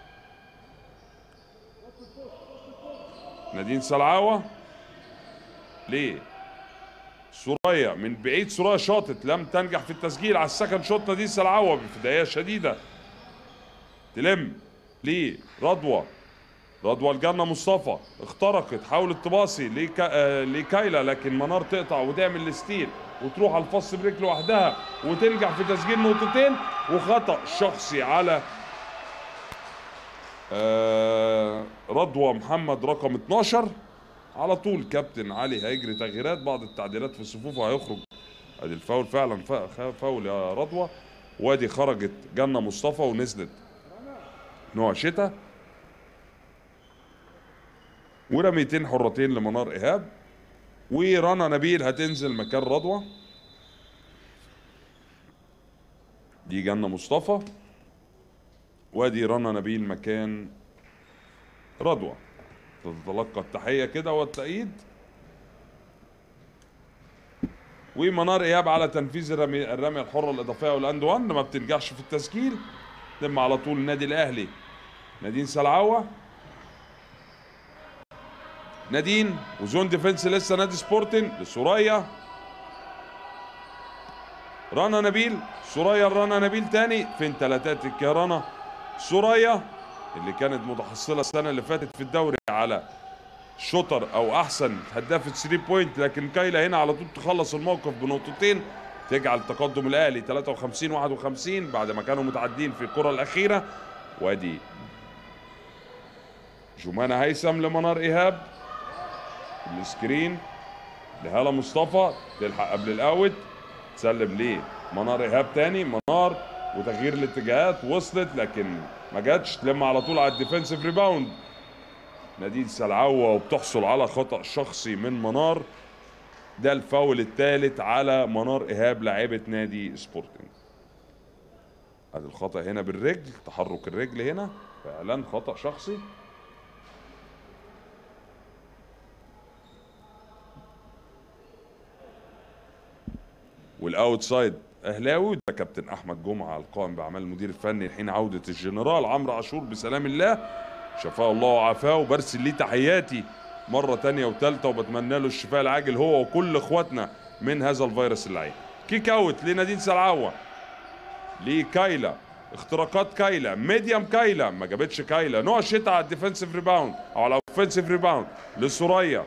Speaker 1: نادين سلعاوه ليه سوريا من بعيد سوريا شاطت لم تنجح في التسجيل على السكند شوت نادين سلعوه بفدائيه شديده تلم ليه رضوى رضوى الجنة مصطفى اخترقت حاولت تباصي لكا... آه، لكايلا لكن منار تقطع وتعمل الستيل وتروح على الفص بريك لوحدها وتنجح في تسجيل نقطتين وخطأ شخصي على آه، رضوى محمد رقم 12 على طول كابتن علي هيجري تغييرات بعض التعديلات في صفوفه هيخرج ادي الفاول فعلا فا- خ- فاول يا رضوى وادي خرجت جنة مصطفى ونزلت نوع شتاء ورميتين حرتين لمنار ايهاب ورنا نبيل هتنزل مكان رضوى دي جنة مصطفى وادي رنا نبيل مكان رضوى تتلقى التحية كده والتأييد ومنار ايهاب على تنفيذ الرمي الرمية الحرة الإضافية والاند وان ما بتنجحش في التسجيل تم على طول النادي الأهلي نادين سلعوة نادين وزون ديفنس لسه نادي سبورتنج لسوريا رنا نبيل سوريا رنا نبيل تاني فين تلاتاتك يا رنا سوريا اللي كانت متحصلة السنة اللي فاتت في الدوري على شوتر او احسن هداف 3 بوينت لكن كايلا هنا على طول تخلص الموقف بنقطتين تجعل تقدم الاهلي 53 51 بعد ما كانوا متعدين في الكرة الاخيرة وادي جمانة هيثم لمنار ايهاب السكرين لهلا مصطفى تلحق قبل الاوت تسلم ليه منار ايهاب تاني منار وتغيير الاتجاهات وصلت لكن ما جاتش تلم على طول على الديفensive ريباوند نادين سلعوة وبتحصل على خطأ شخصي من منار ده الفاول الثالث على منار إيهاب لاعبة نادي سبورتنج ادي الخطأ هنا بالرجل تحرك الرجل هنا فعلا خطأ شخصي والاوتسايد اهلاوي ده كابتن احمد جمعه القائم باعمال المدير الفني الحين عوده الجنرال عمرو عاشور بسلام الله شفاه الله وعافاه وبرسل ليه تحياتي مره تانية وثالثه وبتمنى له الشفاء العاجل هو وكل اخواتنا من هذا الفيروس اللعين كيك اوت لنادين سلعوه لكايلا اختراقات كايلا ميديم كايلا ما جابتش كايلا نوع شتا على الديفنسيف ريباوند او على الاوفنسيف ريباوند لسوريا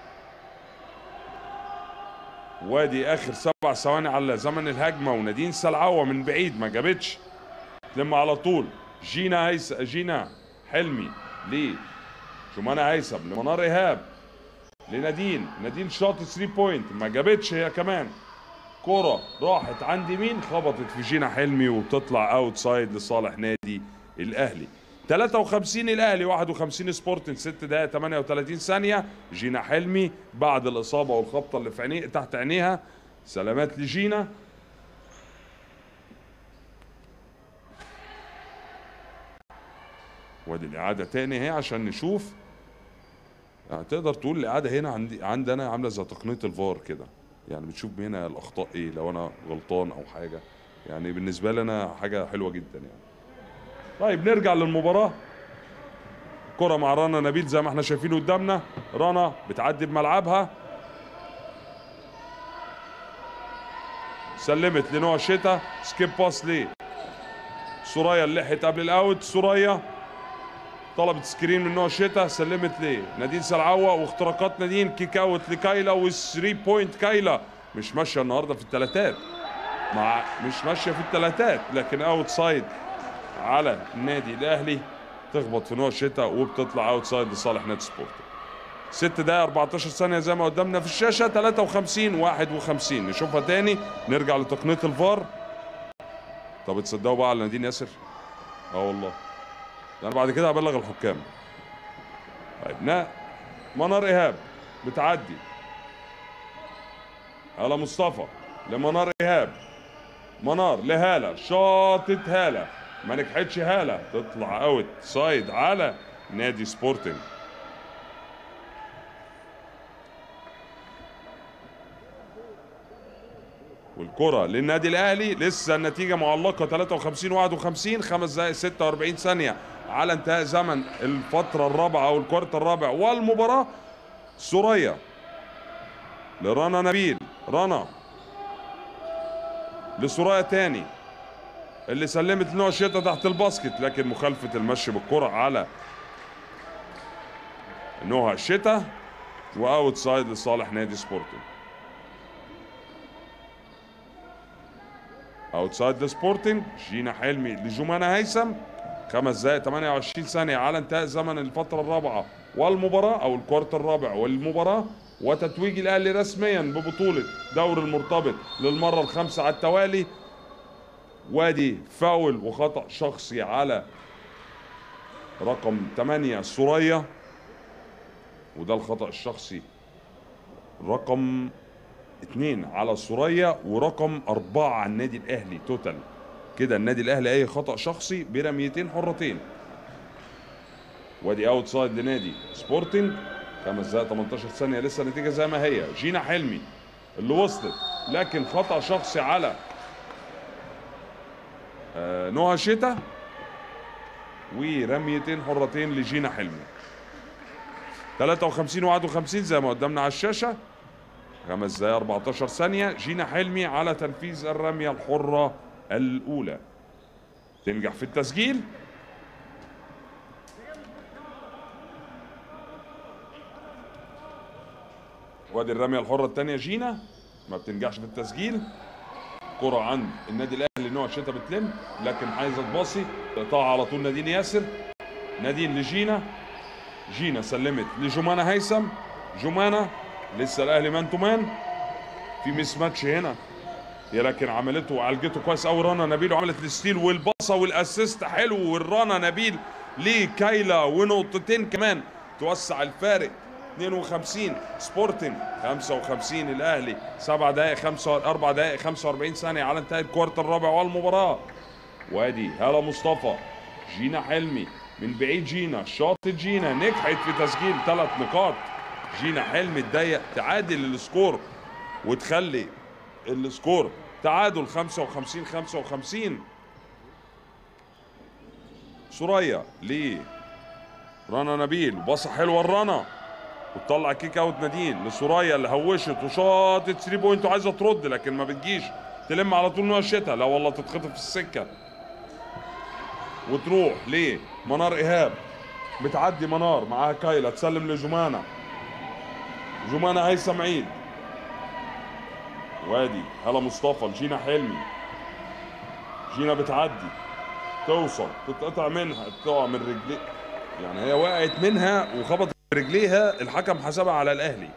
Speaker 1: وادي اخر سبع ثواني على زمن الهجمه ونادين سلعوه من بعيد ما جابتش تلم على طول جينا هيس جينا حلمي ليه جمانة هيثم لمنار ايهاب لنادين نادين شاط 3 بوينت ما جابتش هي كمان كرة راحت عند مين خبطت في جينا حلمي وتطلع اوت سايد لصالح نادي الاهلي 53 الاهلي 51 سبورتنج 6 دقائق 38 ثانيه جينا حلمي بعد الاصابه والخبطه اللي في عينيه تحت عينيها سلامات لجينا وادي الاعاده تاني اهي عشان نشوف يعني تقدر تقول الاعاده هنا عندي عندي انا عامله زي تقنيه الفار كده يعني بتشوف هنا الاخطاء ايه لو انا غلطان او حاجه يعني بالنسبه لي انا حاجه حلوه جدا يعني طيب نرجع للمباراه كرة مع رنا نبيل زي ما احنا شايفين قدامنا رنا بتعدي بملعبها سلمت لنوع شتا سكيب باس ليه سوريا اللي لحقت قبل الاوت سوريا طلبت سكرين من نوع شتا سلمت ليه نادين سلعوه واختراقات نادين كيك اوت لكايلا والثري بوينت كايلا مش ماشيه النهارده في الثلاثات مع مش ماشيه في الثلاثات لكن اوت سايد على النادي الاهلي تخبط في نوع الشتاء وبتطلع اوت سايد لصالح نادي سبورت 6 دقايق 14 ثانية زي ما قدامنا في الشاشة 53 51 نشوفها تاني نرجع لتقنية الفار طب تصدقوا بقى على نادين ياسر؟ اه والله ده انا بعد كده هبلغ الحكام طيب نا منار ايهاب بتعدي على مصطفى لمنار ايهاب منار لهالة شاطت هالة ما نجحتش هالة تطلع اوت سايد على نادي سبورتنج والكرة للنادي الاهلي لسه النتيجة معلقة 53 51 خمس دقائق 46 ثانية على انتهاء زمن الفترة الرابعة او الكوارت الرابع والمباراة سوريا لرنا نبيل رنا لسوريا تاني اللي سلمت لنوع الشتا تحت الباسكت لكن مخالفة المشي بالكرة على نوع الشتا واوت سايد لصالح نادي سبورتنج اوت سايد لسبورتنج جينا حلمي لجمانة هيثم خمس دقائق 28 ثانية على انتهاء زمن الفترة الرابعة والمباراة أو الكوارت الرابع والمباراة وتتويج الأهلي رسميا ببطولة دور المرتبط للمرة الخامسة على التوالي وادي فاول وخطأ شخصي على رقم 8 سوريا وده الخطأ الشخصي رقم اثنين على سوريا ورقم أربعة على النادي الأهلي توتال كده النادي الأهلي أي خطأ شخصي برميتين حرتين وادي اوت سايد لنادي سبورتنج خمس دقائق 18 ثانية لسه النتيجة زي ما هي جينا حلمي اللي وصلت لكن خطأ شخصي على آه نوها شتا ورميتين حرتين لجينا حلمي 53 51 زي ما قدامنا على الشاشة خمس دقايق 14 ثانية جينا حلمي على تنفيذ الرمية الحرة الأولى تنجح في التسجيل وادي الرمية الحرة الثانية جينا ما بتنجحش في التسجيل كرة عند النادي الأهلي نوع شتا بتلم لكن عايزة تباصي تقطع على طول نادين ياسر نادين لجينا جينا سلمت لجمانة هيثم جمانة لسه الاهلي مان تو مان في ميس ماتش هنا يا لكن عملته وعالجته كويس قوي رنا نبيل وعملت الستيل والباصه والاسيست حلو والرنا نبيل لكايلا ونقطتين كمان توسع الفارق 52 سبورتنج 55 الاهلي 7 دقائق 5 4 دقائق 45 ثانيه على انتهاء الكوارتر الرابع والمباراه وادي هلا مصطفى جينا حلمي من بعيد جينا شاطت جينا نجحت في تسجيل ثلاث نقاط جينا حلمي تضيق تعادل السكور وتخلي السكور تعادل 55 55 سوريا ليه رنا نبيل باصه حلوه الرنا وتطلع كيك اوت نادين لسوريا اللي هوشت وشاطت 3 بوينت وعايزه ترد لكن ما بتجيش تلم على طول نوع الشتاء لا والله تتخطف في السكه وتروح ليه منار ايهاب بتعدي منار معاها كايلا تسلم لجمانه جمانه هيثم عيد وادي هلا مصطفى لجينا حلمي جينا بتعدي توصل تتقطع منها تقع من رجلي يعني هي وقعت منها وخبطت رجليها الحكم حسبها على الاهلي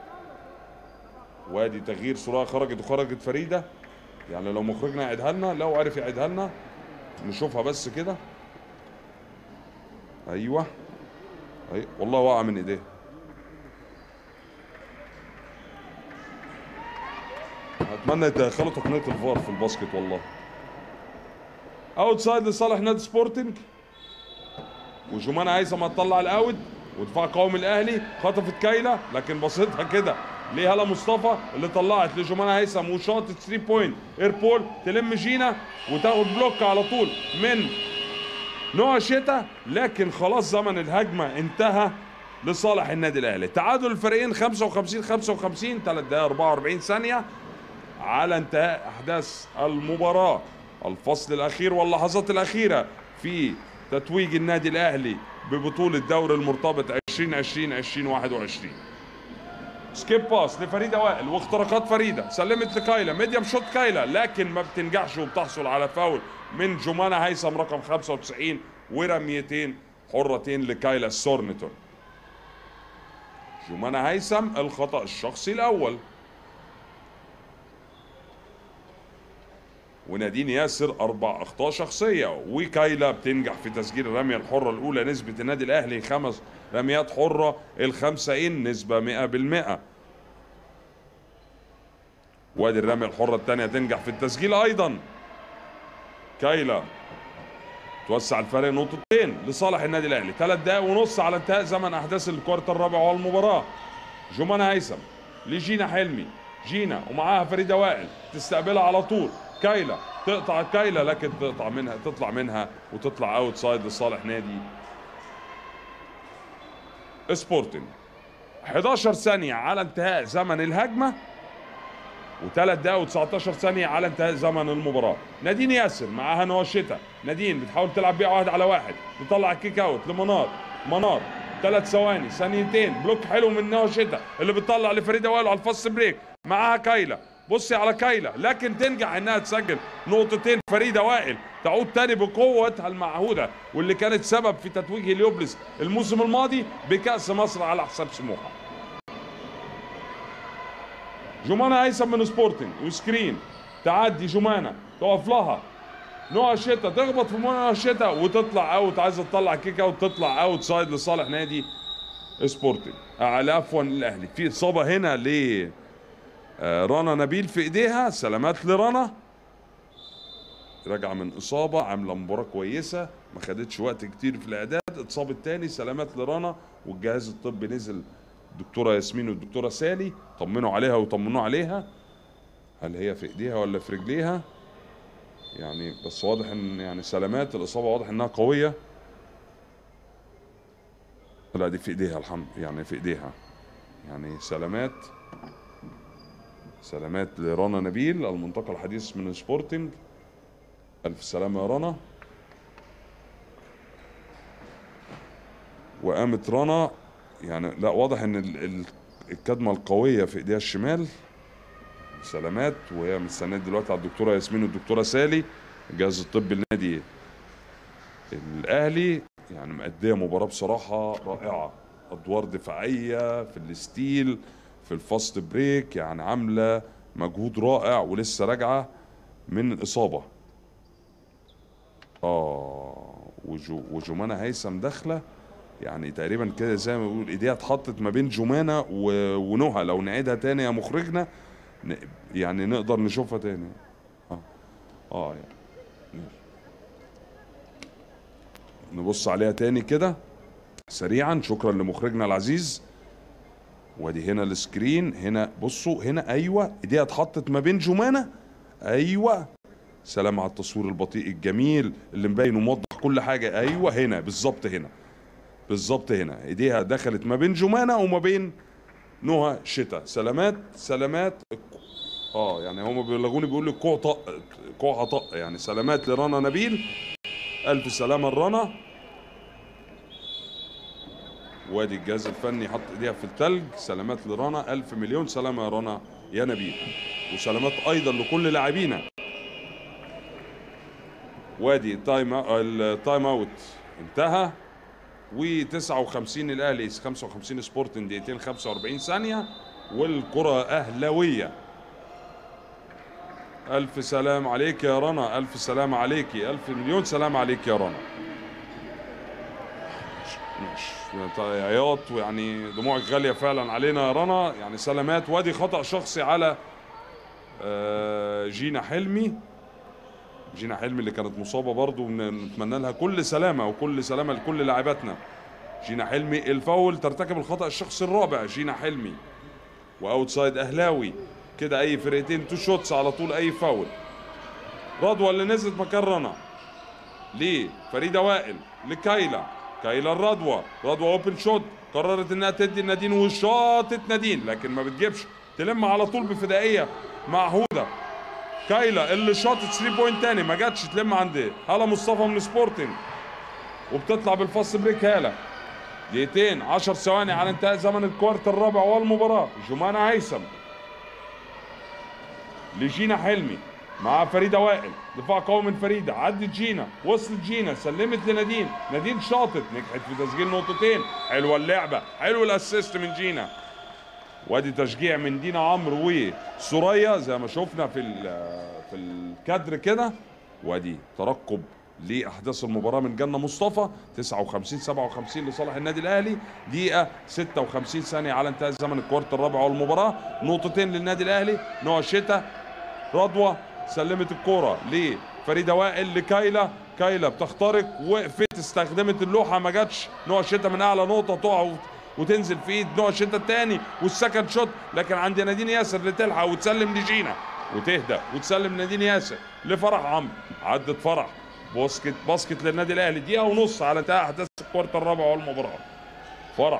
Speaker 1: وادي تغيير سرايا خرجت وخرجت فريده يعني لو مخرجنا يعيدها لنا لو عرف يعيدها لنا نشوفها بس كده ايوه اي والله واقعه من ايديها اتمنى يدخلوا تقنيه الفار في الباسكت والله اوت سايد لصالح نادي سبورتنج وجمان هيثم هتطلع الاوت ودفاع قومي الاهلي خطفت كايلا لكن بصيتها كده ليه هلا مصطفى اللي طلعت لجمان هيثم وشاطت 3 بوينت ايربول تلم جينا وتاخد بلوك على طول من نوع شتاء لكن خلاص زمن الهجمه انتهى لصالح النادي الاهلي تعادل الفريقين 55 55 3 دقائق 44 ثانيه على انتهاء احداث المباراه الفصل الاخير واللحظات الاخيره في تتويج النادي الاهلي ببطوله دوري المرتبط 2020 2021 سكيب باس لفريده وائل واختراقات فريده سلمت لكايلا ميديم شوت كايلا لكن ما بتنجحش وبتحصل على فاول من جمانة هيثم رقم 95 ورميتين حرتين لكايلا سورنتون جمانة هيثم الخطأ الشخصي الأول ونادين ياسر أربع أخطاء شخصية وكايلا بتنجح في تسجيل الرمية الحرة الأولى نسبة النادي الأهلي خمس رميات حرة الخمسة إن نسبة مئة بالمئة وادي الرمية الحرة الثانية تنجح في التسجيل أيضا كايلا توسع الفرق نقطتين لصالح النادي الاهلي ثلاث دقائق ونص على انتهاء زمن احداث الكوارتر الرابع والمباراه جمانة هيثم لجينا حلمي جينا ومعاها فريده وائل تستقبلها على طول كايلا تقطع كايلا لكن تقطع منها تطلع منها وتطلع اوت سايد لصالح نادي سبورتنج 11 ثانيه على انتهاء زمن الهجمه وثلاث دقائق و19 ثانية على انتهاء زمن المباراة. نادين ياسر معاها نوى الشتاء، نادين بتحاول تلعب بيها واحد على واحد، تطلع كيك اوت لمنار، منار ثلاث ثواني ثانيتين بلوك حلو من نوى الشتاء اللي بتطلع لفريدة وائل على الفاست بريك، معاها كايلا، بصي على كايلا لكن تنجح انها تسجل نقطتين فريدة وائل تعود تاني بقوتها المعهودة واللي كانت سبب في تتويج هليوبلس الموسم الماضي بكأس مصر على حساب سموحة. جمانة هيثم من سبورتنج وسكرين تعدي جمانة تقف لها نوع الشتاء تخبط في نوع الشتاء وتطلع اوت عايزه تطلع كيك اوت تطلع اوت سايد لصالح نادي سبورتنج على عفوا الاهلي في اصابه هنا ل آه، رنا نبيل في ايديها سلامات لرنا راجعه من اصابه عامله مباراه كويسه ما خدتش وقت كتير في الاعداد اتصابت تاني سلامات لرنا والجهاز الطبي نزل الدكتوره ياسمين والدكتوره سالي طمنوا عليها وطمنوا عليها هل هي في ايديها ولا في رجليها يعني بس واضح ان يعني سلامات الاصابه واضح انها قويه لا دي في ايديها الحمد يعني في ايديها يعني سلامات سلامات لرنا نبيل المنتقى الحديث من سبورتنج الف سلامه يا رنا وقامت رنا يعني لا واضح ان ال- ال- الكدمه القويه في ايديها الشمال سلامات وهي مستنيه دلوقتي على الدكتوره ياسمين والدكتوره سالي الجهاز الطبي النادي الاهلي يعني مأديه مباراه بصراحه رائعه ادوار دفاعيه في الستيل في الفاست بريك يعني عامله مجهود رائع ولسه راجعه من الاصابه اه وجو وجمانة هيثم داخله يعني تقريبا كده زي ما بيقول ايديها اتحطت ما بين جمانة و- ونهى لو نعيدها تاني يا مخرجنا ن- يعني نقدر نشوفها تاني اه اه يعني ماشي. نبص عليها تاني كده سريعا شكرا لمخرجنا العزيز وادي هنا السكرين هنا بصوا هنا ايوه ايديها اتحطت ما بين جمانة ايوه سلام على التصوير البطيء الجميل اللي مبين وموضح كل حاجه ايوه هنا بالظبط هنا بالظبط هنا ايديها دخلت ما بين جمانة وما بين نهى شتاء سلامات سلامات اه يعني هما بيبلغوني بيقول لي كوع طق كوعها طق يعني سلامات لرنا نبيل الف سلامه لرنا وادي الجهاز الفني حط ايديها في التلج سلامات لرنا الف مليون سلامه يا رنا يا نبيل وسلامات ايضا لكل لاعبينا وادي التايم التايم اوت انتهى و59 الاهلي 55 سبورتنج دقيقتين 45 ثانيه والكره اهلاويه الف سلام عليك يا رنا الف سلام عليكي الف مليون سلام عليك يا رنا ماشي عياط ويعني دموعك غاليه فعلا علينا يا رنا يعني سلامات وادي خطا شخصي على آه، جينا حلمي جينا حلمي اللي كانت مصابه برضو نتمنى لها كل سلامه وكل سلامه لكل لاعباتنا جينا حلمي الفاول ترتكب الخطا الشخصي الرابع جينا حلمي واوتسايد اهلاوي كده اي فرقتين تو شوتس على طول اي فاول رضوى اللي نزلت مكان رنا ليه فريده وائل لكايلا كايلا الرضوى رضوى اوبن شوت قررت انها تدي نادين وشاطت نادين لكن ما بتجيبش تلم على طول بفدائيه معهوده كايلا اللي شاطت 3 بوينت تاني ما جاتش تلم عند هلا مصطفى من سبورتنج وبتطلع بالفاست بريك هاله دقيقتين 10 ثواني على انتهاء زمن الكوارت الرابع والمباراه جمانة هيثم لجينا حلمي مع فريده وائل دفاع قوي من فريده عدت جينا وصلت جينا سلمت لنادين نادين شاطت نجحت في تسجيل نقطتين حلوه اللعبه حلو الاسيست من جينا وادي تشجيع من دينا عمرو وسوريا زي ما شفنا في ال- في الكادر كده وادي ترقب لاحداث المباراه من جنه مصطفى 59 57 لصالح النادي الاهلي دقيقه 56 ثانيه على انتهاء زمن الكوارت الرابع والمباراه نقطتين للنادي الاهلي نوع الشتاء رضوى سلمت الكرة لفريدة وائل لكايلا كايلا بتخترق وقفت استخدمت اللوحة ما جاتش نوع الشتاء من أعلى نقطة تقع وت- وتنزل في ايد نوع الشتاء الثاني والسكند شوت لكن عند نادين ياسر اللي تلحق وتسلم لجينا وتهدى وتسلم نادين ياسر لفرح عمرو عدت فرح باسكت باسكت للنادي الاهلي دقيقة ونص على انتهاء احداث الكوارت الرابع والمباراة فرح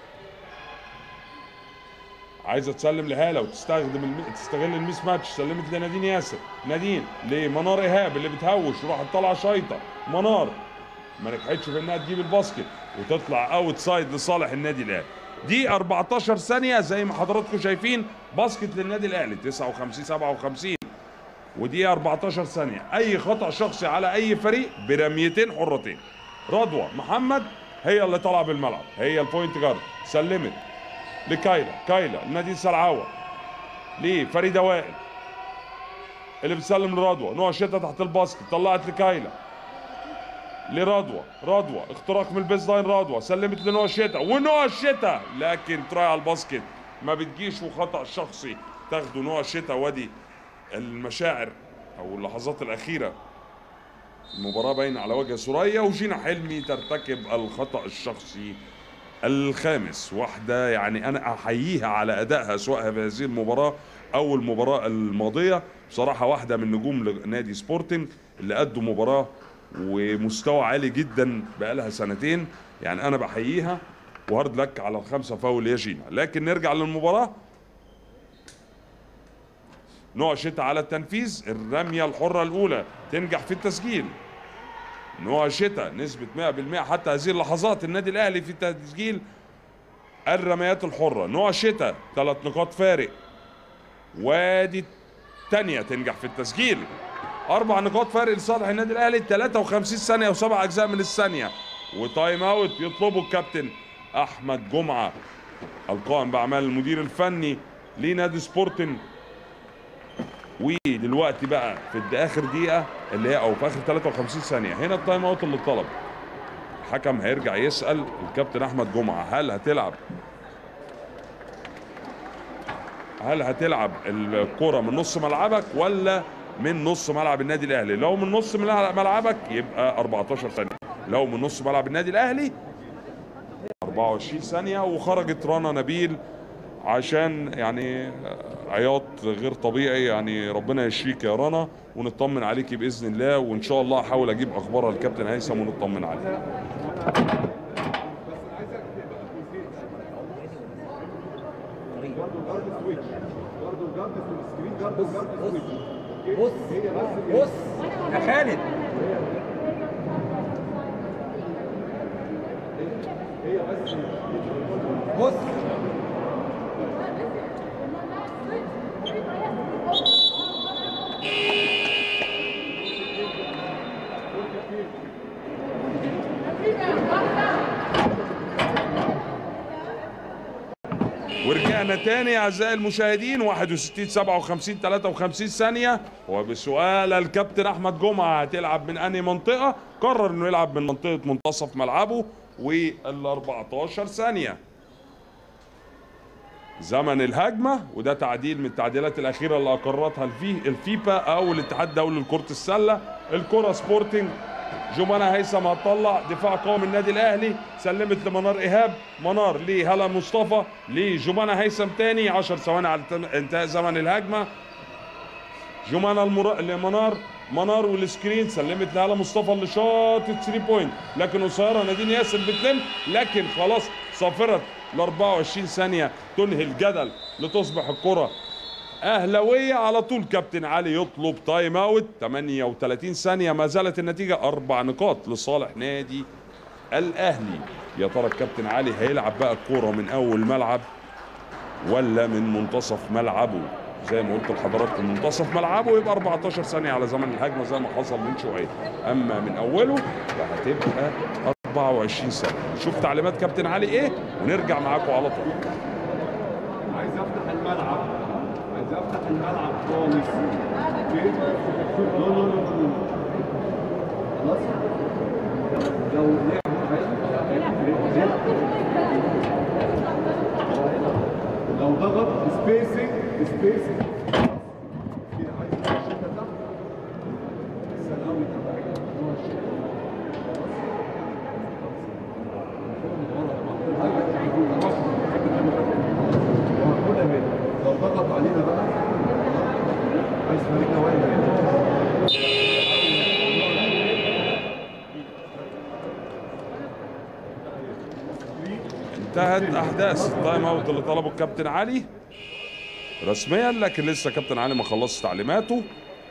Speaker 1: عايزه تسلم لهاله وتستخدم الم... تستغل الميس ماتش سلمت لنادين ياسر نادين لمنار ايهاب اللي بتهوش وراحت طالعه شايطه منار ما نجحتش في انها تجيب الباسكت وتطلع اوت سايد لصالح النادي الاهلي دي 14 ثانيه زي ما حضراتكم شايفين باسكت للنادي الاهلي 59 57 ودي 14 ثانيه اي خطا شخصي على اي فريق برميتين حرتين رضوى محمد هي اللي طالعه بالملعب هي البوينت جارد سلمت لكايلا كايلا لنادين سلعاوة لفريدة وائل اللي بتسلم لرضوى نوع شتا تحت الباسكت طلعت لكايلا لرضوى رضوى اختراق من البيز لاين رضوى سلمت لنوع شتا ونوع شتا لكن تراي على الباسكت ما بتجيش وخطأ شخصي تاخده نوع شتا وادي المشاعر او اللحظات الاخيره المباراة باينة على وجه سوريا وجينا حلمي ترتكب الخطأ الشخصي الخامس واحدة يعني أنا أحييها على أدائها سواء في هذه المباراة أو المباراة الماضية بصراحة واحدة من نجوم نادي سبورتنج اللي أدوا مباراة ومستوى عالي جدا بقالها سنتين يعني أنا بحييها وهارد لك على الخمسة فاول يا جينا لكن نرجع للمباراة نوع شتاء على التنفيذ الرمية الحرة الأولى تنجح في التسجيل نوع شتاء نسبة 100% حتى هذه اللحظات النادي الأهلي في تسجيل الرميات الحرة نوع شتاء ثلاث نقاط فارق وادي الثانية تنجح في التسجيل أربع نقاط فارق لصالح النادي الأهلي 53 ثانية وسبع أجزاء من الثانية وتايم أوت يطلبه الكابتن أحمد جمعة القائم بأعمال المدير الفني لنادي سبورتنج ودلوقتي بقى في الد- اخر دقيقه اللي هي او في اخر 53 ثانيه هنا التايم اوت اللي اتطلب الحكم هيرجع يسال الكابتن احمد جمعه هل هتلعب هل هتلعب الكرة من نص ملعبك ولا من نص ملعب النادي الاهلي لو من نص ملع- ملعبك يبقى 14 ثانيه لو من نص ملعب النادي الاهلي 24 ثانيه وخرجت رنا نبيل عشان يعني عياط غير طبيعي يعني ربنا يشفيك يا رنا ونطمن عليكي باذن الله وان شاء الله احاول اجيب اخبارها الكابتن هيثم ونطمن عليه
Speaker 2: بص بص يا خالد بص
Speaker 1: ورجعنا تاني اعزائي المشاهدين 61 57 53 ثانيه وبسؤال الكابتن احمد جمعه هتلعب من انهي منطقه قرر انه يلعب من منطقه منتصف ملعبه وال 14 ثانيه زمن الهجمه وده تعديل من التعديلات الاخيره اللي اقرتها الفي الفيفا او الاتحاد الدولي لكره السله الكره سبورتنج جمانة هيثم هتطلع دفاع قوي من النادي الاهلي سلمت لمنار ايهاب منار لهلا مصطفى لجمانة هيثم تاني 10 ثواني على تم- انتهاء زمن الهجمه جمانة المر... لمنار منار والسكرين سلمت لهلا مصطفى اللي شاط 3 بوينت لكن قصيره نادين ياسر بتلم لكن خلاص صافره ل 24 ثانيه تنهي الجدل لتصبح الكره اهلاويه على طول كابتن علي يطلب تايم اوت 38 ثانيه ما زالت النتيجه اربع نقاط لصالح نادي الاهلي يا ترى الكابتن علي هيلعب بقى الكوره من اول ملعب ولا من منتصف ملعبه زي ما قلت لحضراتكم منتصف ملعبه يبقى 14 ثانيه على زمن الهجمه زي ما حصل من شويه اما من اوله فهتبقى 24 ثانيه نشوف تعليمات كابتن علي ايه ونرجع معاكم على طول
Speaker 2: عايز افتح الملعب عايز افتح الملعب خالص اوكي لا لا لا لا خلاص لو لعب لو ضغط سبيسنج سبيسنج كده عايز يخش انت تحت السلام لو ضغط علينا بقى عايز فريقنا واقف
Speaker 1: انتهت احداث التايم اوت اللي طلبه الكابتن علي رسميا لكن لسه كابتن علي ما خلصش تعليماته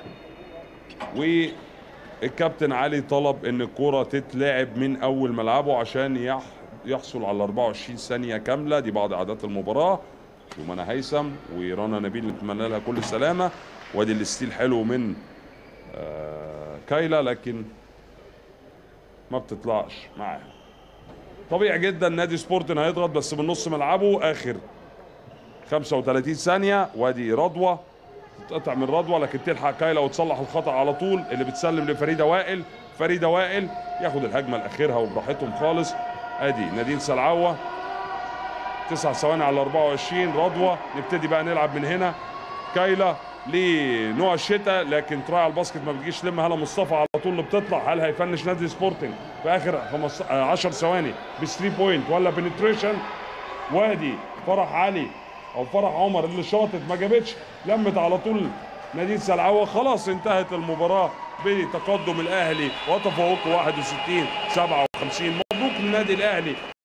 Speaker 1: والكابتن علي طلب ان الكرة تتلعب من اول ملعبه عشان يح يحصل على 24 ثانية كاملة دي بعض عادات المباراة يومنا هيثم ورنا نبيل نتمنى لها كل السلامة وادي الستيل حلو من آه كايلا لكن ما بتطلعش معاها طبيعي جدا نادي سبورتن هيضغط بس من نص ملعبه اخر 35 ثانيه وادي رضوى تقطع من رضوى لكن تلحق كايلا وتصلح الخطا على طول اللي بتسلم لفريده وائل فريده وائل ياخد الهجمه لاخرها وبراحتهم خالص ادي نادين سلعوه تسع ثواني على 24 رضوى نبتدي بقى نلعب من هنا كايلا لنوع الشتاء لكن تراعي على الباسكت ما بتجيش لما هلا مصطفى على طول اللي بتطلع هل هيفنش نادي سبورتنج في اخر 10 ثواني ب 3 بوينت ولا بنتريشن وادي فرح علي او فرح عمر اللي شاطت ما جابتش لمت على طول نادين سلعوه خلاص انتهت المباراه بتقدم الاهلي وتفوقه 61 57 مبروك للنادي الاهلي